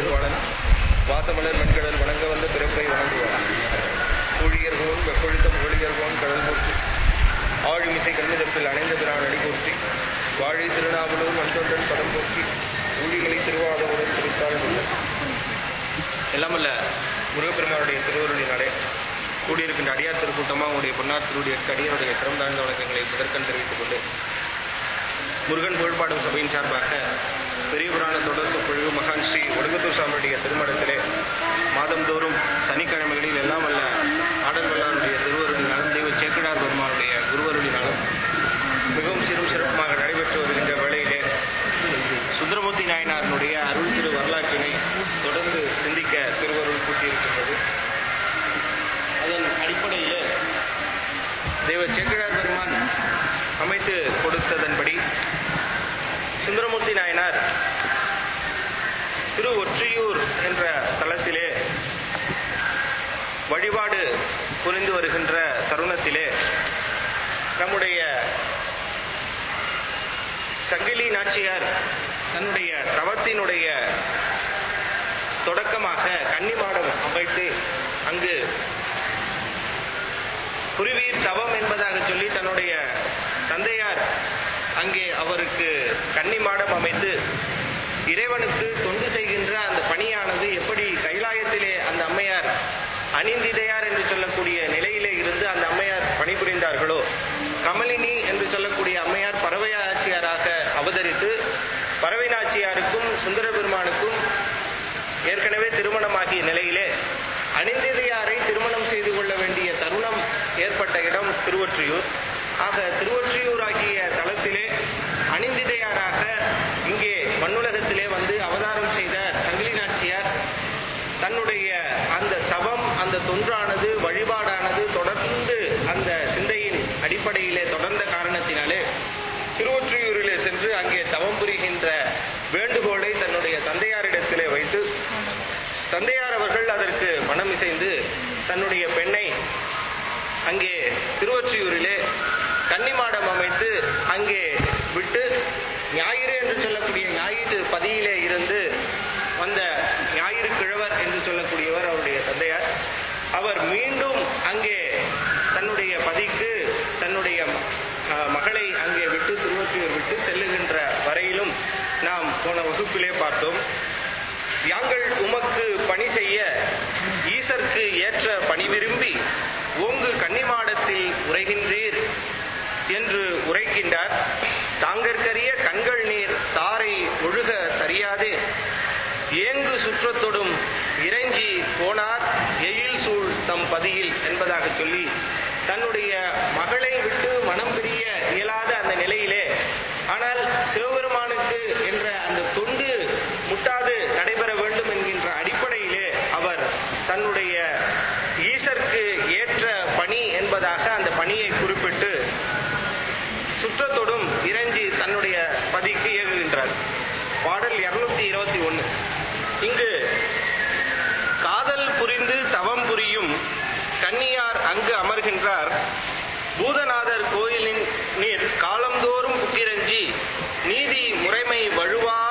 திருவாளன் வாசமலர் மென்கடல் வணங்க வந்த பிறப்பை வணங்குவார் ஊழியர்கோன் வெப்பொழுத்த புகழியர்கோன் கடல் போற்றி ஆழிமிசை கண்ணிதப்பில் அணைந்த பிரான் அடி போற்றி வாழி திருநாவலூர் வந்தொன்றன் பதம் போற்றி ஊழிமலை திருவாதவுடன் திருத்தாள் உள்ளது எல்லாமல்ல முருகப்பெருமானுடைய திருவருளினாலே கூடியிருக்கின்ற அடியார் திருக்கூட்டமாக உங்களுடைய பொன்னார் திருவுடைய அடியாருடைய சிரம் தாழ்ந்த வணக்கங்களை முதற்கண் தெரிவித்துக் கொண்டு முருகன் புகழ்பாடும் சபையின் சார்பாக பெரிய புராண தொடர் சொற்பொழிவு மகான் ஸ்ரீ ஒடுங்கத்தூர் சாமியுடைய திருமணத்திலே மாதந்தோறும் சனிக்கிழமைகளில் எல்லாம் வல்ல ஆடல் வல்லாருடைய திருவருளினாலும் தெய்வ சேக்கடார் பெருமானுடைய குருவருளினாலும் மிகவும் சிறும் சிறப்புமாக நடைபெற்று வருகின்ற வேளையிலே சுந்தரமூர்த்தி நாயனாரினுடைய அருள் திரு வரலாற்றினை தொடர்ந்து சிந்திக்க திருவருள் கூட்டியிருக்கின்றது அதன் அடிப்படையிலே தெய்வ சேக்கடார் பெருமான் அமைத்து கொடுத்ததன்படி சுந்தரமூர்த்தி நாயனார் திரு ஒற்றியூர் என்ற தளத்திலே வழிபாடு புரிந்து வருகின்ற தருணத்திலே நம்முடைய சங்கிலி நாச்சியார் தன்னுடைய தவத்தினுடைய தொடக்கமாக கன்னிமாடம் அமைத்து அங்கு குருவீர் தவம் என்பதாக சொல்லி தன்னுடைய தந்தையார் அங்கே அவருக்கு கன்னிமாடம் அமைத்து இறைவனுக்கு தொண்டு செய்கின்ற அந்த பணியானது எப்படி கைலாயத்திலே அந்த அம்மையார் அனிந்திதையார் என்று சொல்லக்கூடிய நிலையிலே இருந்து அந்த அம்மையார் பணிபுரிந்தார்களோ கமலினி என்று சொல்லக்கூடிய அம்மையார் பறவை ஆட்சியாராக அவதரித்து பறவை நாச்சியாருக்கும் சுந்தர பெருமானுக்கும் ஏற்கனவே திருமணமாகிய நிலையிலே அனிந்திதையாரை திருமணம் செய்து கொள்ள வேண்டிய தருணம் ஏற்பட்ட இடம் திருவொற்றியூர் ஆக திருவொற்றியூர் ஆகிய தளத்திலே அனிந்திதையாராக இங்கே மண்ணுலகத்திலே வந்து அவதாரம் செய்த சங்கிலி நாச்சியார் தன்னுடைய அந்த தவம் அந்த தொன்றானது வழிபாடானது தொடர்ந்து அந்த சிந்தையின் அடிப்படையிலே தொடர்ந்த காரணத்தினாலே திருவொற்றியூரிலே சென்று அங்கே தவம் புரிகின்ற வேண்டுகோளை தன்னுடைய தந்தையாரிடத்திலே வைத்து தந்தையார் அவர்கள் அதற்கு மனம் இசைந்து தன்னுடைய பெண்ணை அங்கே திருவொற்றியூரிலே கன்னிமாடம் அமைத்து அங்கே விட்டு ஞாயிறு என்று சொல்லக்கூடிய ஞாயிறு பதியிலே இருந்து வந்த ஞாயிறு கிழவர் என்று சொல்லக்கூடியவர் அவருடைய தந்தையார் அவர் மீண்டும் அங்கே தன்னுடைய பதிக்கு தன்னுடைய அஹ், மகளை அங்கே விட்டு திருவொற்றியூர் விட்டு செல்லுகின்ற வரையிலும் நாம் போன வகுப்பிலே பார்த்தோம் யாங்கள் உமக்கு பணி செய்ய ஈசர்க்கு ஏற்ற பணி விரும்பி ஓங்கு கன்னிமாடத்தில் உரைகின்றீர் என்று உரைக்கின்றார் தாங்கற்கரிய கண்கள் நீர் தாரை ஒழுக தறியாதே ஏங்கு சுற்றத்தொடும் இறைஞ்சி போனார் எயில் சூழ் தம் பதியில் என்பதாக சொல்லி தன்னுடைய மகளை விட்டு மனம் பிரிய இயலாத அந்த நிலையிலே ஆனால் சிவபெருமானுக்கு என்ற அந்த தொண்டு முட்டாது நடைபெற வேண்டும் என்கின்ற அடிப்படையிலே அவர் தன்னுடைய ஈசர்க்கு ஏற்ற பணி என்பதாக அந்த பணியை குறிப்பிட்டு சுற்றத்தொடும் இறைஞ்சி தன்னுடைய பதிக்கு இயங்குகின்றார் பாடல் இருநூத்தி இருபத்தி ஒன்னு இங்கு காதல் புரிந்து தவம் புரியும் கன்னியார் அங்கு அமர்கின்றார் பூதநாதர் கோயிலின் நீர் காலந்தோறும் புக்கிரஞ்சி நீதி முறைமை வழுவா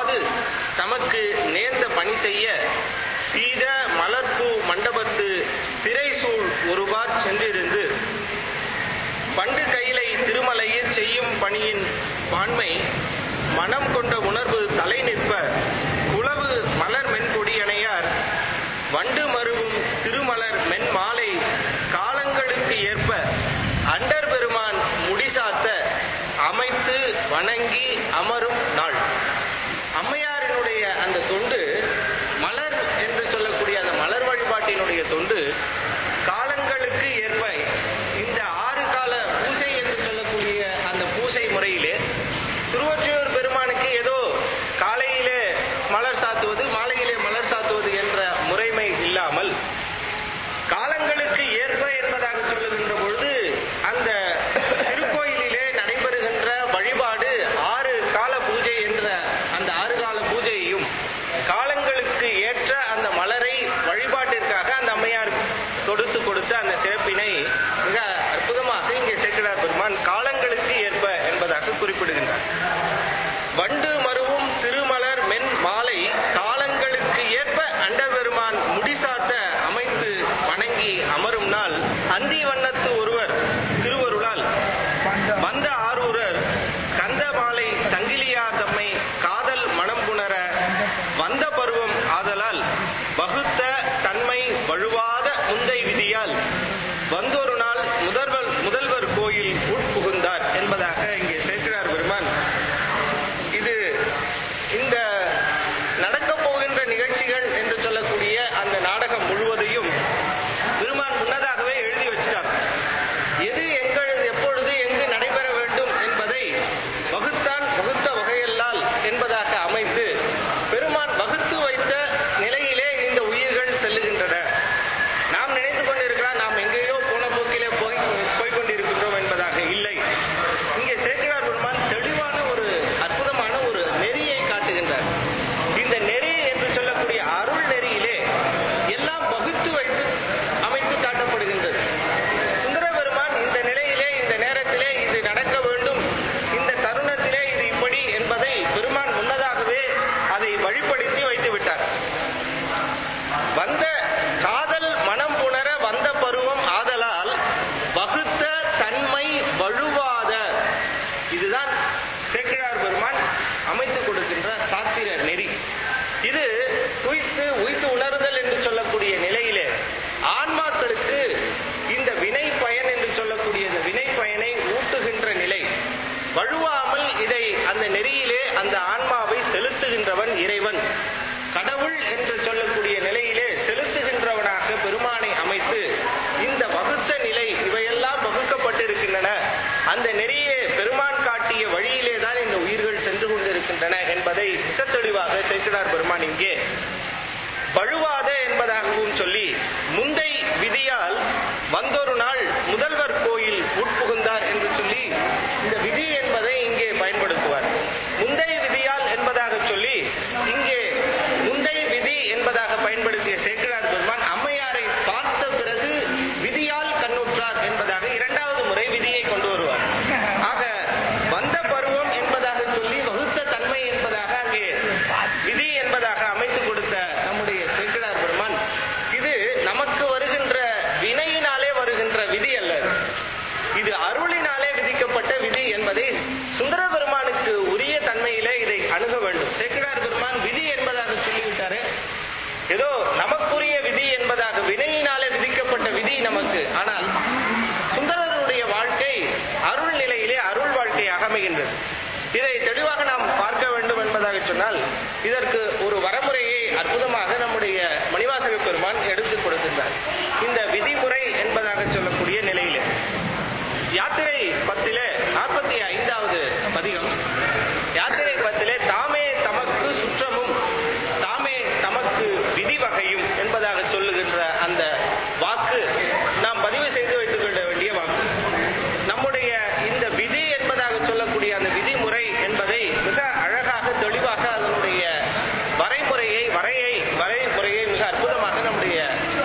தெளிவாக சேக்கிடார் பெருமான் இங்கே வழுவாத என்பதாகவும் சொல்லி முந்தை விதியால் வந்தொரு நாள் முதல்வர் கோயில் உட்புகுந்தார் என்று சொல்லி இந்த விதி என்பதை இங்கே பயன்படுத்துவார் முந்தை விதியால் என்பதாக சொல்லி இங்கே முந்தை விதி என்பதாக பயன்படுத்திய சேக்கிழார் பெருமான் அம்மையாரை பார்த்த பிறகு விதியால் கண்ணுற்றார் என்பதாக இரண்டாவது முறை விதியை கொண்டு வருவார் ஆக வந்த பருவம் என்பதாக சொல்லி வகுத்த தன்மை என்பதாக அங்கே விதி என்பதாக அமைத்து கொடுத்த நம்முடைய சேக்கிழார் பெருமான் இது நமக்கு வருகின்ற வினையினாலே வருகின்ற விதி அல்ல இது அருளினாலே விதிக்கப்பட்ட விதி என்பதை சுந்தர பெருமானுக்கு உரிய தன்மையிலே இதை அணுக வேண்டும் சேக்கிழார் பெருமான் விதி என்பதாக சொல்லிவிட்டாரு ஏதோ நமக்குரிய விதி என்பதாக வினையினாலே விதிக்கப்பட்ட விதி நமக்கு ஆனால் சுந்தரருடைய வாழ்க்கை அருள் நிலையிலே அருள் வாழ்க்கையாக அமைகின்றது இதை தெளிவாக நாம் பார்க்க வேண்டும் என்பதாக சொன்னால் இதற்கு ஒரு வரமுறையை அற்புதமாக நம்முடைய மணிவாசக பெருமான் எடுத்துக் கொடுக்கின்றார் இந்த விதிமுறை என்பதாக சொல்லக்கூடிய நிலையிலே யாத்திரை பத்திலே நாற்பத்தி ஐந்தாவது பதிகம் யாத்திரை பத்திலே தாமே தமக்கு சுற்றமும் தாமே தமக்கு விதி வகையும் என்பதாக சொல்லுகின்ற அந்த வாக்கு நாம் பதிவு செய்து வைத்துக் கொள்ள வேண்டிய வாக்கு நம்முடைய இந்த விதி என்பதாக சொல்லக்கூடிய அந்த விதிமுறை என்பதை மிக அழகாக தெளிவாக அதனுடைய வரைமுறையை வரையை வரைமுறையை மிக அற்புதமாக நம்முடைய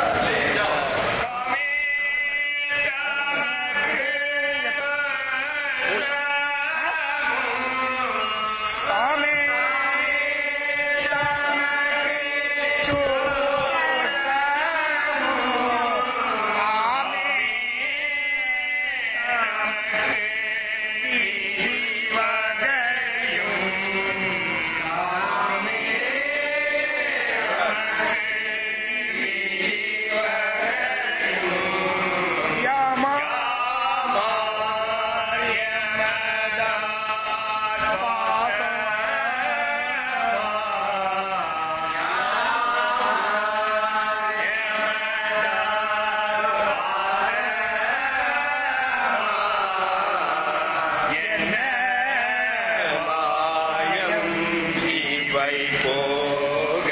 மாயம் இவை போக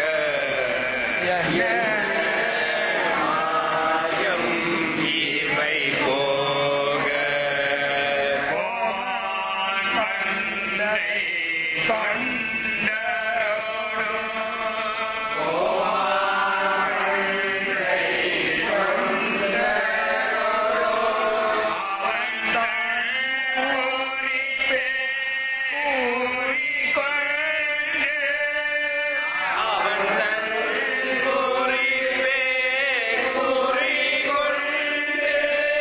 மாயம் இவை போக அவன் தன் குறிப்பே குறிகொண்டு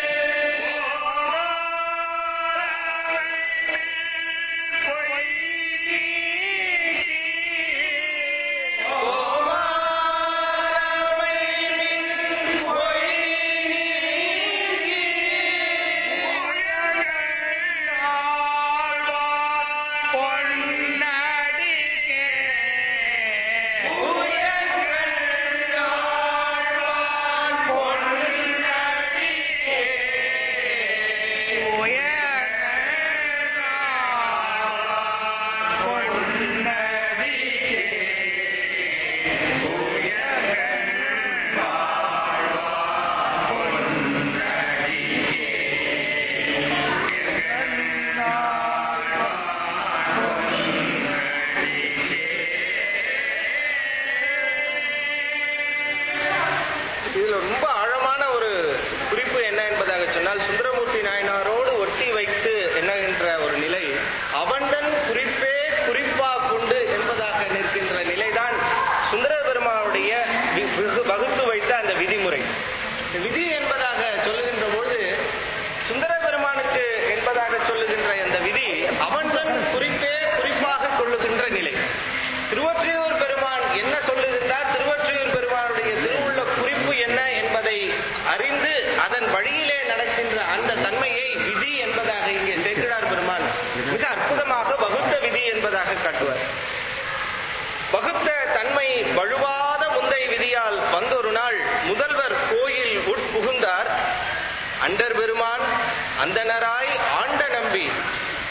இதுல ரொம்ப ஆழமான ஒரு குறிப்பு என்ன என்பதாக சொன்னால் சுந்தரமூர்த்தி நாயனாரோடு ஒட்டி வைத்து என்னகின்ற ஒரு நிலை அவன்தன் குறிப்பே குறிப்பா கொண்டு என்பதாக நிற்கின்ற நிலைதான் சுந்தர பெருமானுடைய வி- விகு- வகுத்து வைத்த அந்த விதிமுறை இந்த விதி என்பதாக சொல்லுகின்ற பொழுது சுந்தர பெருமானுக்கு என்பதாக சொல்லுகின்ற இந்த விதி அவன்தன் குறிப்பே குறிப்பாக கொள்ளுகின்ற நிலை திருவொற்றியூர் பெருமான் என்ன சொல்லுகின்றார் திருவொற்றியூர் பெருமானுடைய திருவுள்ள குறிப்பு என்ன என்பதை அறிந்து அதன் வழியிலே நடக்கின்ற அந்த தன்மையை விதி என்பதாக இங்கே சேக்கிழார் பெருமான் மிக அற்புதமாக வகுத்த விதி என்பதாக காட்டுவார் வகுத்த தன்மை வழுவாத முந்தை விதியால் வந்தொரு நாள் முதல்வர் கோயில் உட்புகுந்தார் அண்டர் பெருமான் அந்தனராய் ஆண்ட நம்பி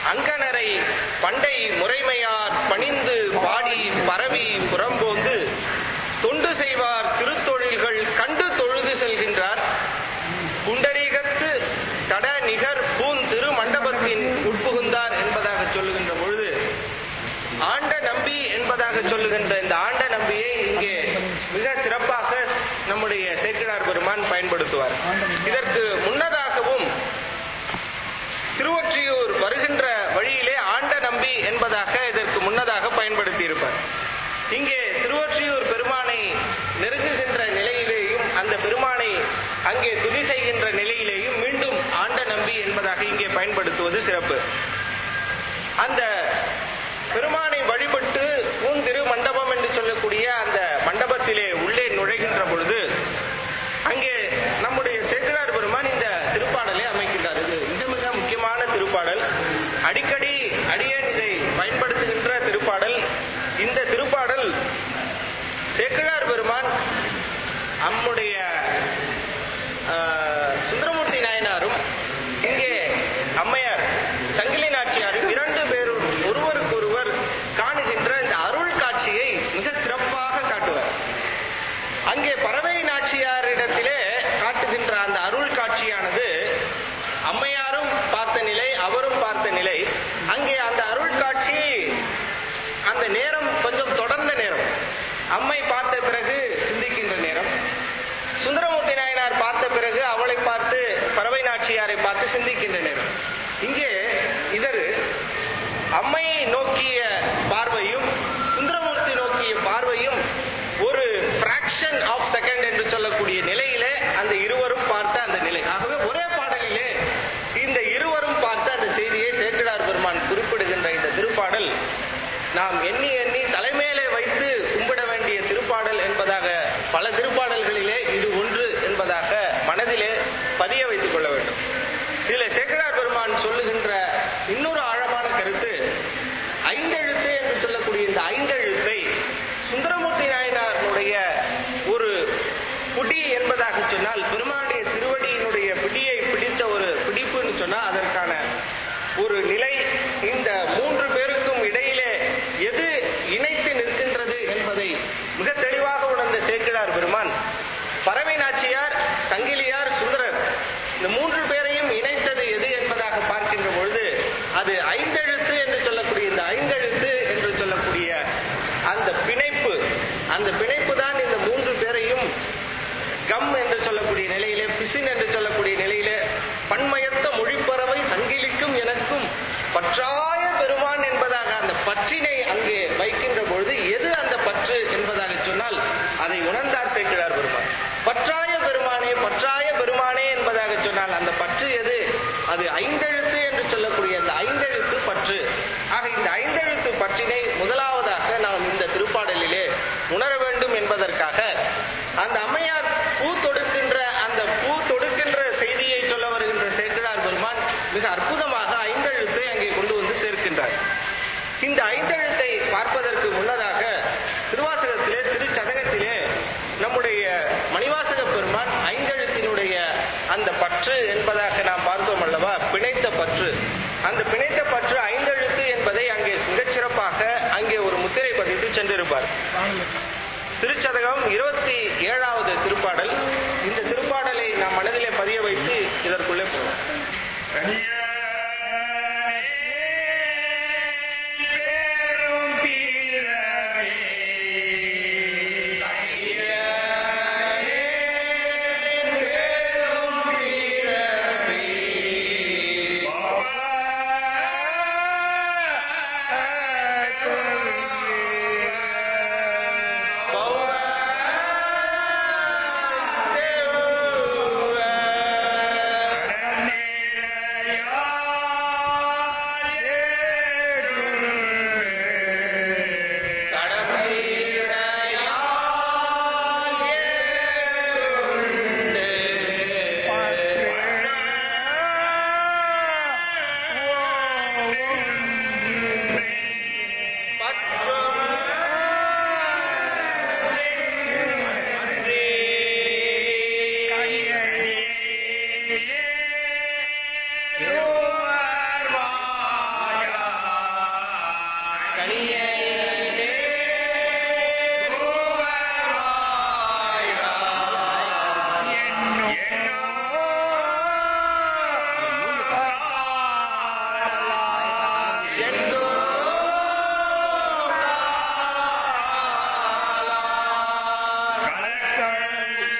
அங்கனரை பண்டை முறைமையார் பணிந்து பாடி பரவி புறம்போந்து தொண்டு செய்வார் திருத்தொழில்கள் கண்டு தொழுது செல்கின்றார் குண்டரீகத்து கட நிகர் பூந் திரு மண்டபத்தின் உட்புகுந்தார் என்பதாக சொல்லுகின்ற பொழுது ஆண்ட நம்பி என்பதாக சொல்லுகின்ற இந்த ஆண்ட நம்பியை இங்கே மிக சிறப்பாக நம்முடைய சேக்கிழார் பெருமான் பயன்படுத்துவார் இதற்கு முன்னதாகவும் திருவொற்றியூர் வருகின்ற வழியிலே ஆண்ட நம்பி என்பதாக இதற்கு முன்னதாக பயன்படுத்தி இருப்பார் இங்கே திருவொற்றியூர் பெருமானை நெருங்குகின்ற நிலையிலேயும் அந்த பெருமானை அங்கே துதி செய்கின்ற நிலையிலேயும் மீண்டும் ஆண்ட நம்பி என்பதாக இங்கே பயன்படுத்துவது சிறப்பு அந்த பெருமானை வழிபட்டு பூந்திரு மண்டபம் என்று சொல்லக்கூடிய அந்த மண்டபத்திலே உள்ளே நுழைகின்ற பொழுது அங்கே நம்முடைய சேக்கிரார் பெருமான் இந்த திருப்பாடலை அமைக்கின்றார் இது மிக மிக முக்கியமான திருப்பாடல் அடிக்கடி அடியேன் இதை பயன்படுத்துகின்ற திருப்பாடல் இந்த திருப்பாடல் சேக்கிழார் பெருமான் நம்முடைய ஆஹ், சுந்தரமூர்த்தி நாயனாரும் இங்கே அம்மையார் சங்கிலி நாச்சியாரும் இரண்டு பேரும் ஒருவருக்கொருவர் காணுகின்ற இந்த அருள் காட்சியை மிக சிறப்பாக காட்டுவார் அங்கே பறவை நாச்சியாரிடத்திலே காட்டுகின்ற அந்த அருள் காட்சியானது அம்மையாரும் பார்த்த நிலை அவரும் பார்த்த நிலை அங்கே அந்த அருள் காட்சி அந்த நேரம் கொஞ்சம் தொடர்ந்த நேரம் அம்மை பார்த்த பிறகு சிந்திக்கின்ற நேரம் சுந்தரமூர்த்தி நாயனார் பார்த்த பிறகு அவளை பார்த்து பறவை நாச்சியாரை பார்த்து சிந்திக்கின்ற நேரம் இங்கே இதர் அம்மையை நோக்கிய பார்வையும் சுந்தரமூர்த்தி நோக்கிய பார்வையும் ஒரு பிராக்ஷன் ஆஃப் செகண்ட் என்று சொல்லக்கூடிய நிலையிலே அந்த இருவரும் பார்த்த அந்த நிலை ஆகவே ஒரே பாடலிலே இந்த இருவரும் பார்த்த அந்த செய்தியை சேக்கிழார் பெருமான் குறிப்பிடுகின்ற இந்த திருப்பாடல் நாம் எண்ணி எண்ணி தலைமையிலே வைத்து கும்பிட வேண்டிய திருப்பாடல் என்பதாக பல திருப்பாடல்களிலே இது ஒன்று என்பதாக மனதிலே பதிய வைத்துக் கொள்ள வேண்டும் இதில் சேக்கிழார் பெருமான் சொல்லுகின்ற இன்னொரு ஆழமான கருத்து ஐந்தெழுத்து என்று சொல்லக்கூடிய இந்த ஐந்தெழுத்தை சுந்தரமூர்த்தி நாயனாருடைய ஒரு புடி என்பதாக சொன்னால் பெருமானுடைய திருவடியினுடைய பிடியை பிடித்த ஒரு பிடிப்புன்னு சொன்னா அதற்கான ஒரு நிலை இந்த மூன்று பேருக்கும் இடையிலே எது இணைத்து நிற்கின்றது என்பதை மிக தெளிவாக உணர்ந்த சேக்கிழார் பெருமான் பறவை நாச்சியார் சங்கிலியார் சுந்தரர் இந்த மூன்று பேரையும் இணைத்தது எது என்பதாக பார்க்கின்ற பொழுது அது ஐந்தெழுத்து என்று சொல்லக்கூடிய இந்த ஐந்தெழுத்து என்று சொல்லக்கூடிய அந்த பிணைப்பு அந்த பிணைப்பு தான் இந்த மூன்று பேரையும் கம் என்று சொல்லக்கூடிய நிலையிலே பிசின் என்று சொல்லக்கூடிய நிலையிலே பன்மயத்த மொழிப்பறவை சங்கிலிக்கும் எனக்கும் பற்றாய பெருமான் என்பதாக அந்த பற்றினை அங்கே வைக்கின்ற பொழுது எது அந்த பற்று என்பதாக சொன்னால் அதை உணர்ந்தார் சேர்க்கிறார் பெருமான் பற்றாய பெருமானே பற்றாய பெருமானே என்பதாக சொன்னால் அந்த பற்று எது அது ஐந்தெழுத்து என்று சொல்லக்கூடிய அந்த ஐந்தெழுத்து பற்று ஆக இந்த ஐந்தெழுத்து பற்றினை முதலாவதாக நாம் இந்த திருப்பாடலிலே உணர வேண்டும் என்பதற்காக அந்த அம்மையார் பூ தொடுக்கின்ற அந்த பூ தொடுக்கின்ற செய்தியை சொல்ல வருகின்ற சேக்கிழார் பெருமான் மிக அற்புதமாக ஐந்தெழுத்தை அங்கே கொண்டு வந்து சேர்க்கின்றார் இந்த ஐந்தெழுத்தை பார்ப்பதற்கு முன்னதாக திருவாசகத்திலே திருச்சதகத்திலே நம்முடைய மணிவாசக பெருமான் ஐந்தெழுத்தினுடைய அந்த பற்று என்பதாக நாம் பார்த்தோம் அல்லவா பிணைத்த பற்று அந்த பிணைத்த பற்று ஐந்தெழுத்து என்பதை அங்கே மிகச் சிறப்பாக அங்கே ஒரு முத்திரை பதித்து சென்றிருப்பார் திருச்சதகம் இருபத்தி ஏழாவது திருப்பாடல் இந்த திருப்பாடலை நாம் மனதிலே பதிய வைத்து இதற்குள்ளே போவோம் பவ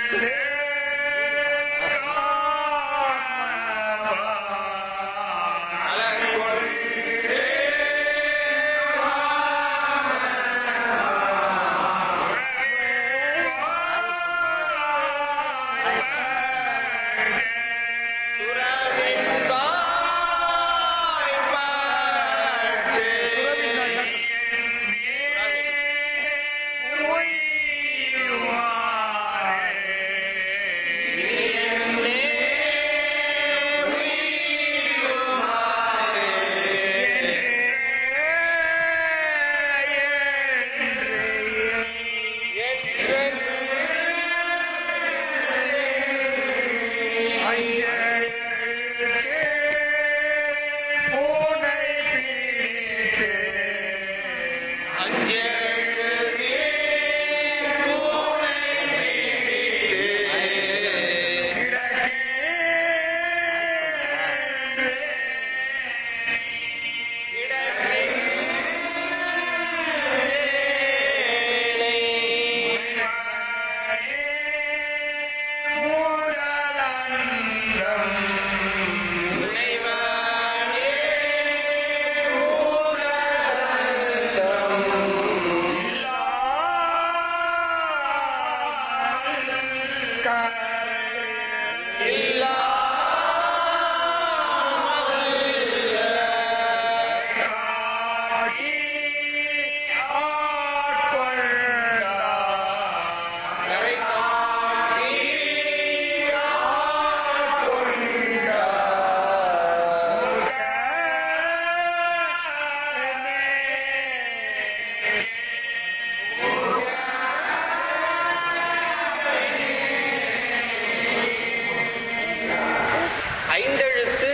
ஐந்தெழுத்து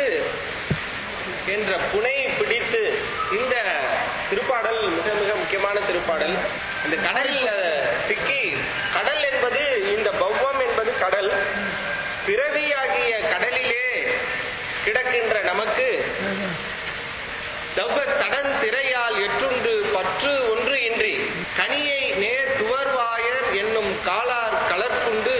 என்ற புனை பிடித்து இந்த திருப்பாடல் மிக மிக முக்கியமான திருப்பாடல் இந்த கடலில் சிக்கி கடல் என்பது இந்த பௌவம் என்பது கடல் பிறவியாகிய கடலிலே கிடக்கின்ற நமக்கு தவ்வ தடன் திரையால் எற்றுண்டு பற்று ஒன்று இன்றி கனியை நேர் துவர்வாயர் என்னும் காலார் கலர்க்குண்டு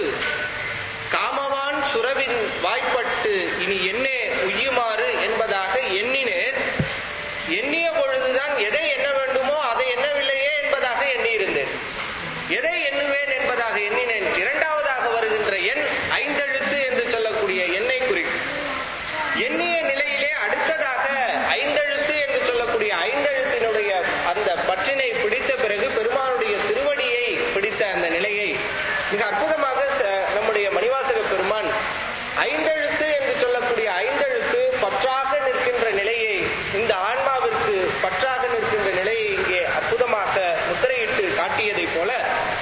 காமவான் சுரவின் வாய்ப்பட்டு இனி என்னே உய்யுமாறு என்பதாக எண்ணினேன் எண்ணிய பொழுதுதான் எதை எண்ண வேண்டுமோ அதை எண்ணவில்லையே என்பதாக எண்ணியிருந்தேன் எதை எண்ணுவேன் என்பதாக எண்ணினேன் இரண்டாவதாக வருகின்ற எண் ஐந்தெழுத்து என்று சொல்லக்கூடிய எண்ணை குறிக்கும் எண்ணிய நிலையிலே அடுத்ததாக ஐந்தெழுத்து என்று சொல்லக்கூடிய ஐந்தெழுத்தினுடைய அந்த பற்றினை பிடித்த பிறகு பெருமானுடைய திருவடியை பிடித்த அந்த நிலையை மிக அற்புதமாக ச- நம்முடைய மணிவாசக பெருமான் ஐந்தெழுத்து என்று சொல்லக்கூடிய ஐந்தெழுத்து பற்றாக நிற்கின்ற நிலையை இந்த ஆன்மாவிற்கு பற்றாக நிற்கின்ற நிலையை இங்கே அற்புதமாக முத்திரையிட்டு காட்டியதைப் போல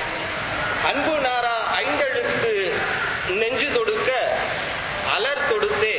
அன்பு நாரா ஐந்தெழுத்து நெஞ்சு தொடுக்க அலர் தொடுத்தே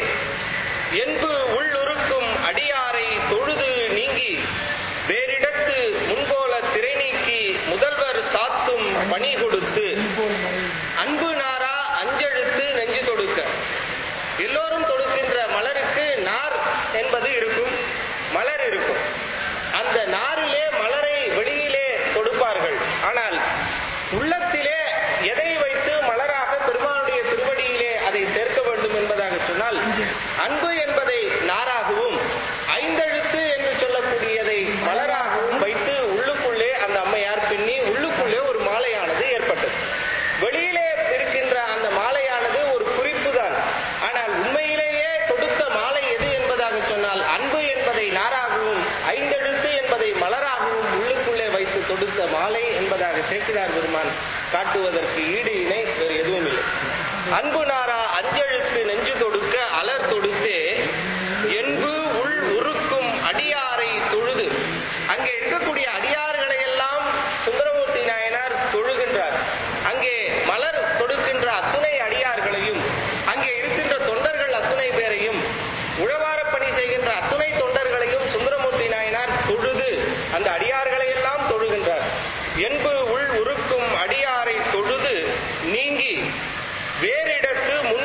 என்பு உள்ளுருக்கும் அடியாரை தொழுது நீங்கி வேறிடத்து முன்போல திரை நீக்கி முதல்வர் சாத்தும் பணி கொடுத்து அன்பு நாரா அஞ்செழுத்து நெஞ்சு தொடுக்க எல்லோரும் தொடுக்கின்ற மலருக்கு நார் என்பது இருக்கும் மலர் இருக்கும் அந்த நாரிலே மலரை வெளியிலே தொடுப்பார்கள் ஆனால் உள்ளத்திலே எதை வைத்து மலராக பெருமானுடைய திருவடியிலே அதை சேர்க்க வேண்டும் என்பதாக சொன்னால் அன்பு என்பதை நாராகவும் ஐந்தெழுத்து என்று சொல்லக்கூடியதை மலராகவும் வைத்து உள்ளுக்குள்ளே அந்த அம்மையார் பின்னி உள்ளுக்குள்ளே ஒரு மாலையானது ஏற்பட்டது வெளியிலே இருக்கின்ற அந்த மாலையானது ஒரு குறிப்பு தான் ஆனால் உண்மையிலேயே தொடுத்த மாலை எது என்பதாக சொன்னால் அன்பு என்பதை நாராகவும் ஐந்தெழுத்து என்பதை மலராகவும் உள்ளுக்குள்ளே வைத்து தொடுத்த மாலை என்பதாக சேக்கிரார் பெருமான் காட்டுவதற்கு ஈடு இணை வேறு எதுவும் இல்லை அன்பு நாரா அஞ்செழுத்து நெஞ்சு தொடுக்க அலர் தொடுத்தே என்பு உள் உருக்கும் அடியாரை தொழுது அங்கே இருக்கக்கூடிய அடியார்களை எல்லாம் சுந்தரமூர்த்தி நாயனார் தொழுகின்றார் அங்கே மலர் தொடுக்கின்ற அத்துணை அடியார்களையும் அங்கே இருக்கின்ற தொண்டர்கள் அத்துணை பேரையும் உழவாரப் பணி செய்கின்ற அத்துணை தொண்டர்களையும் சுந்தரமூர்த்தி நாயனார் தொழுது அந்த அடியார்களை எல்லாம் தொழுகின்றார் என்பு உள் உருக்கும் அடியாரை தொழுது நீங்கி வேறிடத்து முன்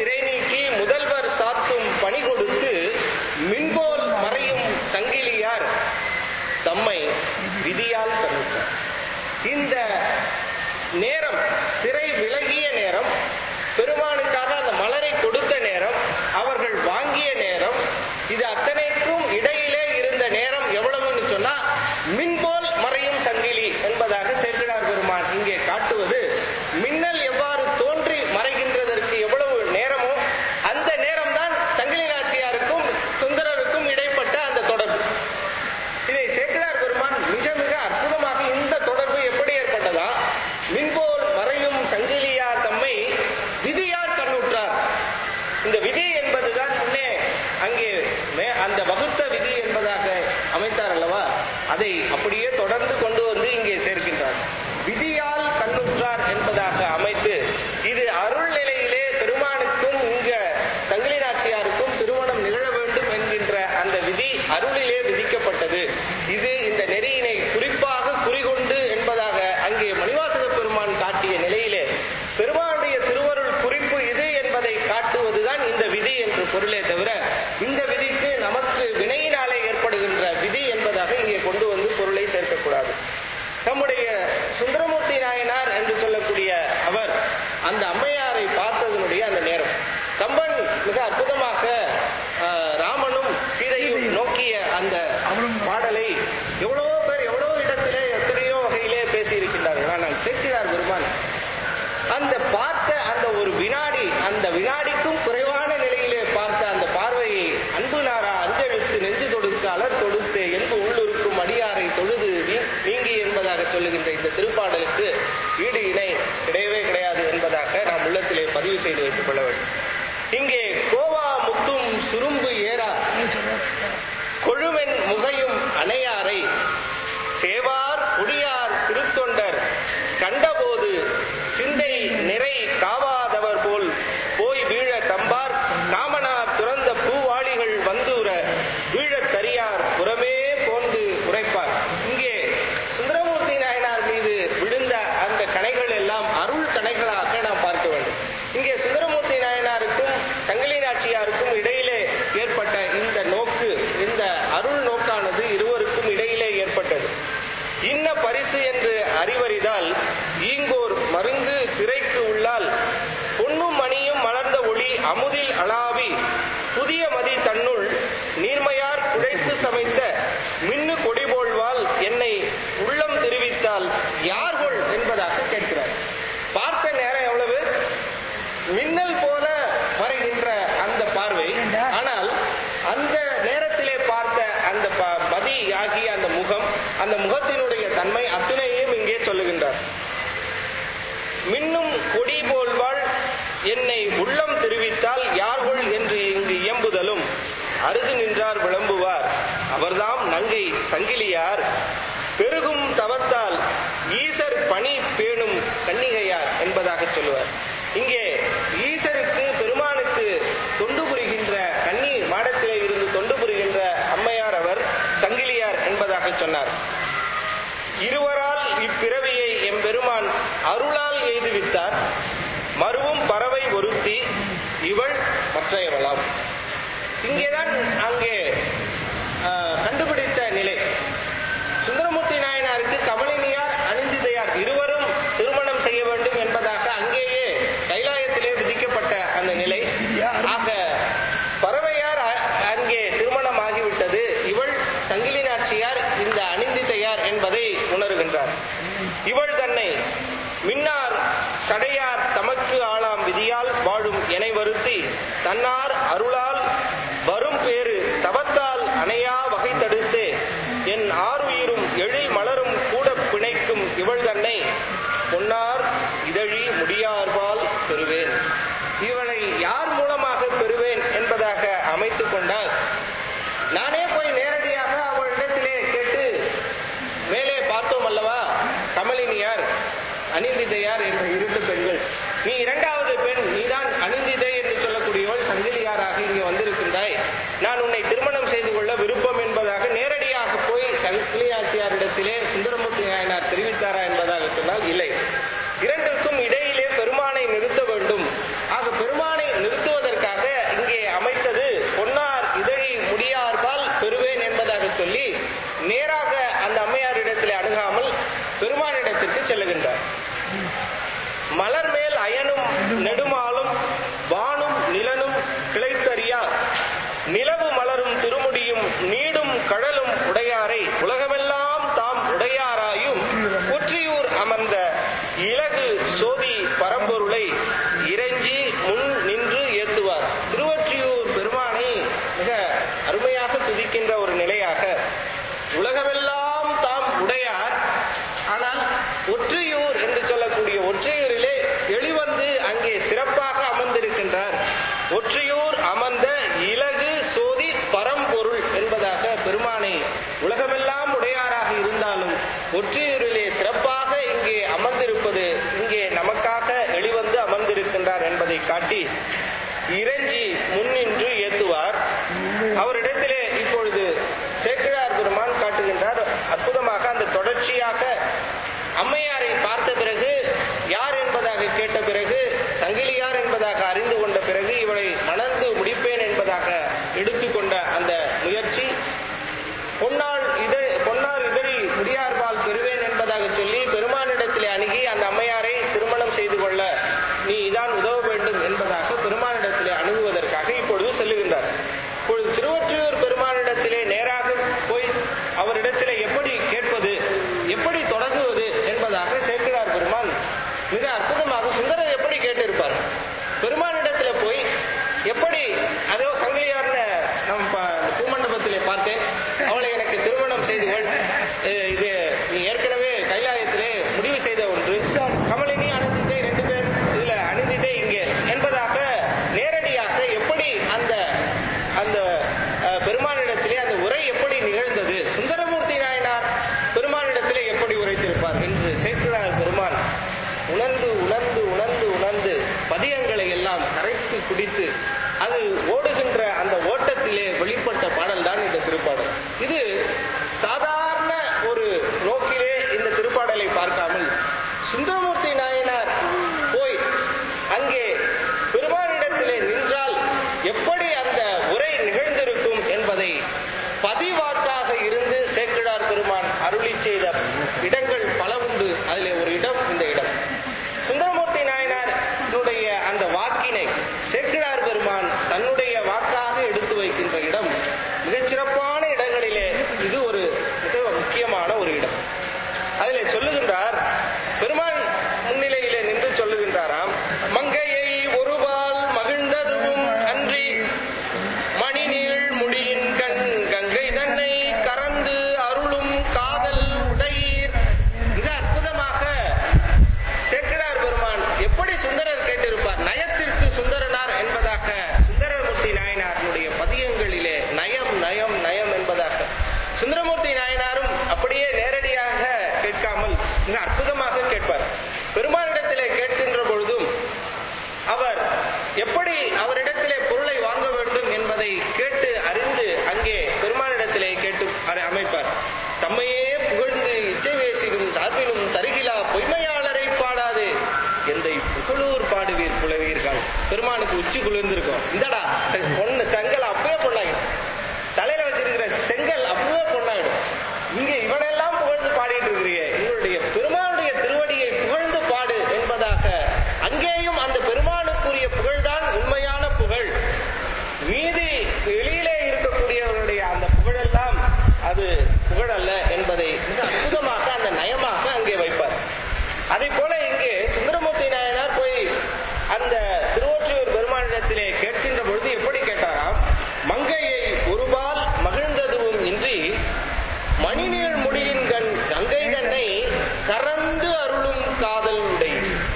திரை நீக்கி முதல்வர் சாத்தும் பணி கொடுத்து மின்போல் மறையும் சங்கிலியார் தம்மை விதியால் தடுத்தார் இந்த நேரம் திரை விலகிய நேரம் பெருமானுக்காக அந்த மலரை கொடுத்த நேரம் அவர்கள் வாங்கிய நேரம் இது அத்தனைக்கும் இடையிலே இருந்த நேரம் எவ்வளவுன்னு சொன்னா மின்போல் மறையும் சங்கிலி என்பதாக சேர்க்கிறார் பெருமான் இங்கே காட்டுவது மின்னல் எவ்வாறு தோன்றி மறைகின்றதற்கு எவ்வளவு நேரமோ அந்த நேரம்தான் சங்கிலி நாச்சியாருக்கும் சுந்தரருக்கும் இடைப்பட்ட அந்த தொடர்பு இதை சேக்கிழார் பெருமான் மிக மிக அற்புதமாக இந்த தொடர்பு எப்படி ஏற்பட்டதா மின்போல் மறையும் சங்கிலியார் தம்மை விதியார் கண்ணுற்றார் இந்த விதி என்பதுதான் முன்னே அங்கே மே- அந்த வகுத்த விதி என்பதாக அமைத்தார் அல்லவா அதை அப்படியே தொடர்ந்து கொண்டு வந்து இங்கே சேர்க்கின்றார் விதியால் கண்ணுற்றார் என்பதாக அமைத்து இது அருள் நிலையிலே பெருமானுக்கும் இங்க சங்கிலி நாச்சியாருக்கும் திருமணம் நிகழ வேண்டும் என்கின்ற அந்த விதி அருளிலே விதிக்கப்பட்டது இது இந்த நெறியினை குறிப்பாக குறிகொண்டு என்பதாக அங்கே மணிவாசக பெருமான் காட்டிய நிலையிலே பெருமானுடைய திருவருள் குறிப்பு இது என்பதை காட்டுவதுதான் இந்த விதி என்று பொருளே தவிர இந்த விதிக்கு நமக்கு வினையினாலே ஏற்படுகின்ற விதி என்பதாக இங்கே கொண்டு வந்து பொருளை சேர்க்கக்கூடாது நம்முடைய சுந்தரமூர்த்தி நாயனார் என்று சொல்லக்கூடிய அவர் அந்த அம்மையாரை பார்த்ததனுடைய அந்த நேரம் கம்பன் மிக அற்புதமாக ஆஹ், ராமனும் சீதையும் நோக்கிய அந்த பாடலை எவ்வளவோ பேர் எவ்வளவோ இடத்திலே எத்தனையோ வகையிலே பேசியிருக்கின்றார்கள் ஆனால் சேர்க்கிறார் பெருமான் அந்த பார்த்த அந்த ஒரு வினாடி அந்த வினாடிக்கும் குறைவான நிலையிலே பார்த்த அந்த பார்வையை அன்பு நாரா அஞ்செழுத்து நெஞ்சு தொடுத்து அலர் தொடுத்து என்பு உள்ளுருக்கும் அடியாரை தொழுது நீ- நீங்கி என்பதாக சொல்லுகின்ற இந்த திருப்பாடலுக்கு ஈடு இணை கிடையவே கிடையாது என்பதாக நாம் உள்ளத்திலே பதிவு செய்து வைத்துக் கொள்ள வேண்டும் இங்கே கோவா முத்தும் சுரும்பு ஏறா கொழுவென் முகையும் அணையாரை சேவார் குடியார் திருத்தொண்டர் கண்டபோது சிந்தை நிறை காவாதவர் போல் போய் வீழ தம்பார் காமனார் துறந்த பூவாளிகள் வந்துற வீழத் தரியார் புறமே போந்து உரைப்பார் இங்கே சுந்தரமூர்த்தி நாயனார் மீது விழுந்த அந்த கணைகள் எல்லாம் அருள் கணைகளாக நாம் பார்க்க வேண்டும் இங்கே சுந்தரமூர்த்தி நாயனாருக்கும் சங்கிலி நாச்சியாருக்கும் இடையிலே ஏற்பட்ட இந்த நோக்கு இந்த அருள் நோக்கானது இருவருக்கும் இடையிலே ஏற்பட்டது இன்ன பரிசு என்று அறிவறிதால் ஈங்கோர் மருங்கு திரைக்கு உள்ளால் பொன்னும் மணியும் மலர்ந்த ஒளி அமுதில் அளாவி புதிய மதி தன்னுள் நீர்மையார் குழைத்து சமைத்த மின்னு கொடி போல்வால் என்னை உள்ளம் தெரிவித்தால் யார்கொள் என்பதாக கேட்கிறார் பார்த்த நேரம் எவ்வளவு மின்னல் போல மறைகின்ற அந்த பார்வை ஆனால் அந்த நேரத்திலே பார்த்த அந்த ப- மதி ஆகிய அந்த முகம் அந்த முகத்தினுடைய தன்மை அத்துணையும் இங்கே சொல்லுகின்றார் மின்னும் கொடி போல்வாள் என்னை உள்ளம் தெரிவித்தால் யார்கொள் என்று இங்கு இயம்புதலும் அருகு நின்றார் விளம்புவார் அவர்தாம் நங்கை சங்கிலியார் பெருகும் தவத்தால் ஈசர் பணி பேணும் கன்னிகையார் என்பதாக சொல்லுவார் இங்கே ஈசருக்கு பெருமானுக்கு தொண்டு புரிகின்ற கன்னி மாடத்திலே இருந்து தொண்டு புரிகின்ற அம்மையார் அவர் சங்கிலியார் என்பதாக சொன்னார் இருவரால் இப்பிறவியை எம்பெருமான் அருளால் எய்துவித்தார் மறுவும் பறவை ஒருத்தி இவள் மற்றையவளாம் இங்கேதான் அங்கே ஆஹ், கண்டுபிடித்த நிலை சுந்தரமூர்த்தி நாயனாருக்கு கமலினியார் அனிந்திதையார் இருவரும் திருமணம் செய்ய வேண்டும் என்பதாக அங்கேயே கைலாயத்திலே விதிக்கப்பட்ட அந்த நிலை ஆக பறவையார் அ- அங்கே திருமணம் ஆகிவிட்டது இவள் சங்கிலி நாச்சியார் இந்த அனிந்திதையார் என்பதை உணர்கின்றார் இவள் தன்னை மின்னார் கடையார் தமக்கு ஆளாம் விதியால் வாழும் எனை வருத்தி தன்னார் அருளால் வரும் பேறு தவத்தால் அணையா வகை தடுத்து என் ஆறுயிரும் எழில் மலரும் கூட பிணைக்கும் இவள் தன்னை பொன்னார் இதழி முடியார்பால் பெறுவேன் இவளை யார் மூலமாக பெறுவேன் என்பதாக அமைத்துக் கொண்டால் நானே போய் நேரடியாக அவளிடத்திலே கேட்டு மேலே பார்த்தோம் அல்லவா கமலினியார் அனிந்திதையார் என்ற இரண்டு பெண்கள் நீ இரண்டாவது பெண் நீதான் அனிந்திதை என்று சொல்லக்கூடியவள் சங்கிலியாராக இங்கே வந்திருக்கின்றாய் நான் உன்னை திருமணம் செய்து கழலும் உடையாரை உலகமெல்லாம் தாம் உடையாராயும் ஒற்றியூர் அமர்ந்த இலகு சோதி பரம்பொருளை இறைஞ்சி முன் நின்று ஏத்துவார் திருவொற்றியூர் பெருமானை மிக அருமையாக துதிக்கின்ற ஒரு நிலையாக உலகமெல்லாம் தாம் உடையார் ஆனால் ஒற்றியூர் என்று சொல்லக்கூடிய ஒற்றையூரிலே வெளிவந்து அங்கே சிறப்பாக அமர்ந்திருக்கின்றார் ஒற்றியூர் அமர்ந்த இலகு சோதி பரம்பொருள் என்பதாக பெருமானை உலகமெல்லாம் உடையாராக இருந்தாலும் ஒற்றியூரிலே சிறப்பாக இங்கே அமர்ந்திருப்பது இங்கே நமக்காக வெளிவந்து அமர்ந்திருக்கின்றார் என்பதை காட்டி இறைஞ்சி முன்னின்று ஏத்துவார் அவரிடத்திலே இப்பொழுது சேக்கிழார் பெருமான் காட்டுகின்றார் அற்புதமாக அந்த தொடர்ச்சியாக அம்மையாரை பார்த்த பிறகு யார் என்பதாக கேட்ட பிறகு சங்கிலியார் என்பதாக அறிந்து கொண்ட பிறகு இவளை மணந்து முடிப்பேன் என்பதாக எடுத்துக்கொண்ட அந்த முயற்சி பொன்னாள் இதழ் பொன்னார் இதழி முடியார்பால் பெறுவேன் என்பதாக சொல்லி பெருமானிடத்திலே அணுகி அந்த அம்மையாரை திருமணம் செய்து கொள்ள நீ இதான் உதவ வேண்டும் என்பதாக பெருமானிடத்திலே அணுகுவதற்காக இப்பொழுது செல்லுகின்றார் இப்பொழுது திருவொற்றியூர் பெருமானிடத்திலே நேராக போய் அவரிடத்திலே எப்படி கேட்பது எப்படி தொடங்குவது என்பதாக சேக்கிழார் பெருமான் மிக அற்புதமாக சுந்தரர் எப்படி கேட்டிருப்பார் பெருமானிடத்துல போய் எப்படி அதோ சங்கிலியார்னு நம்ம ப- பூமண்டபத்திலே பார்த்தேன் அவளை எனக்கு திருமணம் செய்து கொள் அஹ் இது நீ ஏற்கனவே கைலாயத்திலே முடிவு செய்த ஒன்று கமலினி அனுதிதை ரெண்டு பேர் இதுல அனுதிதை இங்கே என்பதாக நேரடியாக எப்படி அந்த அந்த அஹ், பெருமானிடத்திலே அந்த உரை எப்படி நிகழ்ந்தது சுந்தரமூர்த்தி நாயனார் பெருமானிடத்திலே எப்படி உரைத்திருப்பார் என்று சேக்கிழார் பெருமான் உணர்ந்து உணர்ந்து உணர்ந்து உணர்ந்து பதியங்களை எல்லாம் கரைத்து குடித்து அது ஓடுகின்ற அந்த ஓட்டத்திலே வெளிப்பட்ட பாடல் தான் இந்த திருப்பாடல் இது சாதாரண ஒரு நோக்கிலே இந்த திருப்பாடலை பார்க்காமல் சுந்தரமூர்த்தி நாயனார் போய் அங்கே பெருமானிடத்திலே நின்றால் எப்படி அந்த உரை நிகழ்ந்திருக்கும் என்பதை பதிவாக்காக இருந்து சேக்கிழார் பெருமான் அருளி செய்த இடங்கள் பல உண்டு அதிலே ஒரு இடம் இந்த இடம் சுந்தரமூர்த்தி நாயனாருடைய அந்த வாக்கினை சேக்கிழார் பெருமான் தன்னுடைய வாக்காக எடுத்து வைக்கின்ற இடம் மிகச்சிறப்பான இடங்களிலே இது ஒரு மிக முக்கியமான ஒரு இடம் அதிலே சொல்லுகின்றார் பெருமான் முன்னிலையிலே நின்று சொல்லுகின்றாராம் மங்கையை ஒருபால் மகிழ்ந்ததும் அன்றி மணிநீள் முடியின் கண் கங்கை தன்னை கறந்து அருளும் காதல் உடையீர் மிக அற்புதமாக சேக்கிழார் பெருமான் எப்படி சுந்தரர் கேட்டிருப்பார் நயத்திற்கு சுந்தரனார் என்பதாக சுந்தரமூர்த்தி நாயனாருடைய பதியங்களிலே நயம் நயம் நயம் என்பதாக சுந்தரமூர்த்தி நாயனாரும் அப்படியே நேரடியாக கேட்காமல் மிக அற்புதமாக கேட்பார் பெருமானிடத்திலே கேட்கின்ற பொழுதும் அவர் எப்படி அவரிடத்திலே பொருளை வாங்க வேண்டும் என்பதை கேட்டு அறிந்து அங்கே பெருமானிடத்திலே கேட்டு அரை- அமைப்பார் தம்மையே புகழ்ந்து இச்சை வேசினும் சார்பிலும் தருகிலா பொய்மையாளரை பாடாது எந்தை புகழூர் பாடுவீர் புலவீர்கள் பெருமானுக்கு உச்சி குளிர்ந்திருக்கும் இந்தடா செ- பொண்ணு செங்கல் அப்பவே பொண்ணாயிடும் தலையில வச்சிருக்கிற செங்கல் அப்பவே பொண்ணாயிடும் இங்க இவனெல்லாம் புகழ்ந்து பாடிட்டு இருக்கிறீங்க எங்களுடைய பெருமானுடைய திருவடியை புகழ்ந்து பாடு என்பதாக அங்கேயும் அந்த பெருமானுக்குரிய புகழ்தான் உண்மையான புகழ் மீதி வெளியிலே இருக்கக்கூடியவர்களுடைய அந்த புகழெல்லாம் அது புகழ் அல்ல என்பதை மிக அற்புதமாக அந்த நயமாக அங்கே வைப்பார் அதை போல இங்கே சுந்தரமூர்த்தி நாயனார் போய் அந்த திருவொற்றியூர் பெருமானிடத்திலே கேட்கின்ற பொழுது எப்படி கேட்டாராம் மங்கையை ஒருபால் மகிழ்ந்ததுவும் இன்றி மணிநீள் முடியின் கண் கங்கை தன்னை கறந்து அருளும் காதல் உடை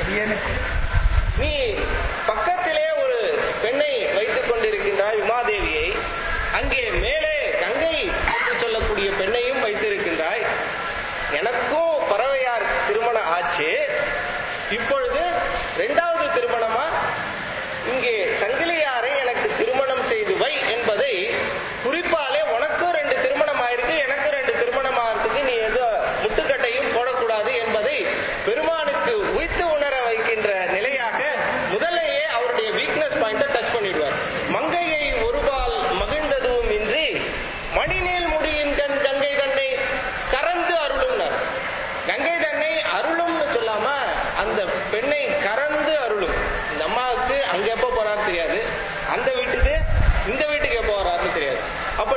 நீ பக்கத்திலே ஒரு பெண்ணை வைத்துக் கொண்டிருக்கின்றாய் உமாதேவியை அங்கே மேலே கங்கை என்று சொல்லக்கூடிய பெண்ணையும் வைத்திருக்கின்றாய் எனக்கும் பறவையார் திருமணம் ஆச்சு இப்பொழுது இரண்டாவது திருமணமா இங்கே சங்கிலியாரை எனக்கு திருமணம் செய்து வை என்பதை குறிப்பாலே உனக்கும் ரெண்டு திருமணம் ஆயிருக்கு எனக்கும் ரெண்டு திருமணம் ஆகிறதுக்கு நீ எதோ முட்டுக்கட்டையும் போடக்கூடாது என்பதை பெருமானுக்கு உய்த்து உணர வைக்கின்ற நிலையாக முதலையே அவருடைய வீக்னஸ் பாயிண்ட டச் பண்ணிடுவார் மங்கையை ஒருபால் மகிழ்ந்ததும் இன்றி மணிநீள் முடியின் கண் கங்கை தன்னை கறந்து அருளும்னார் கங்கை தன்னை அருளும்னு சொல்லாம அந்த பெண்ணை கறந்து அருளும் இந்த அம்மாவுக்கு அங்க எப்ப போறாரு தெரியாது அந்த வீட்டுக்கு இந்த வீட்டுக்கு எப்போ வராருன்னு தெரியாது அப்ப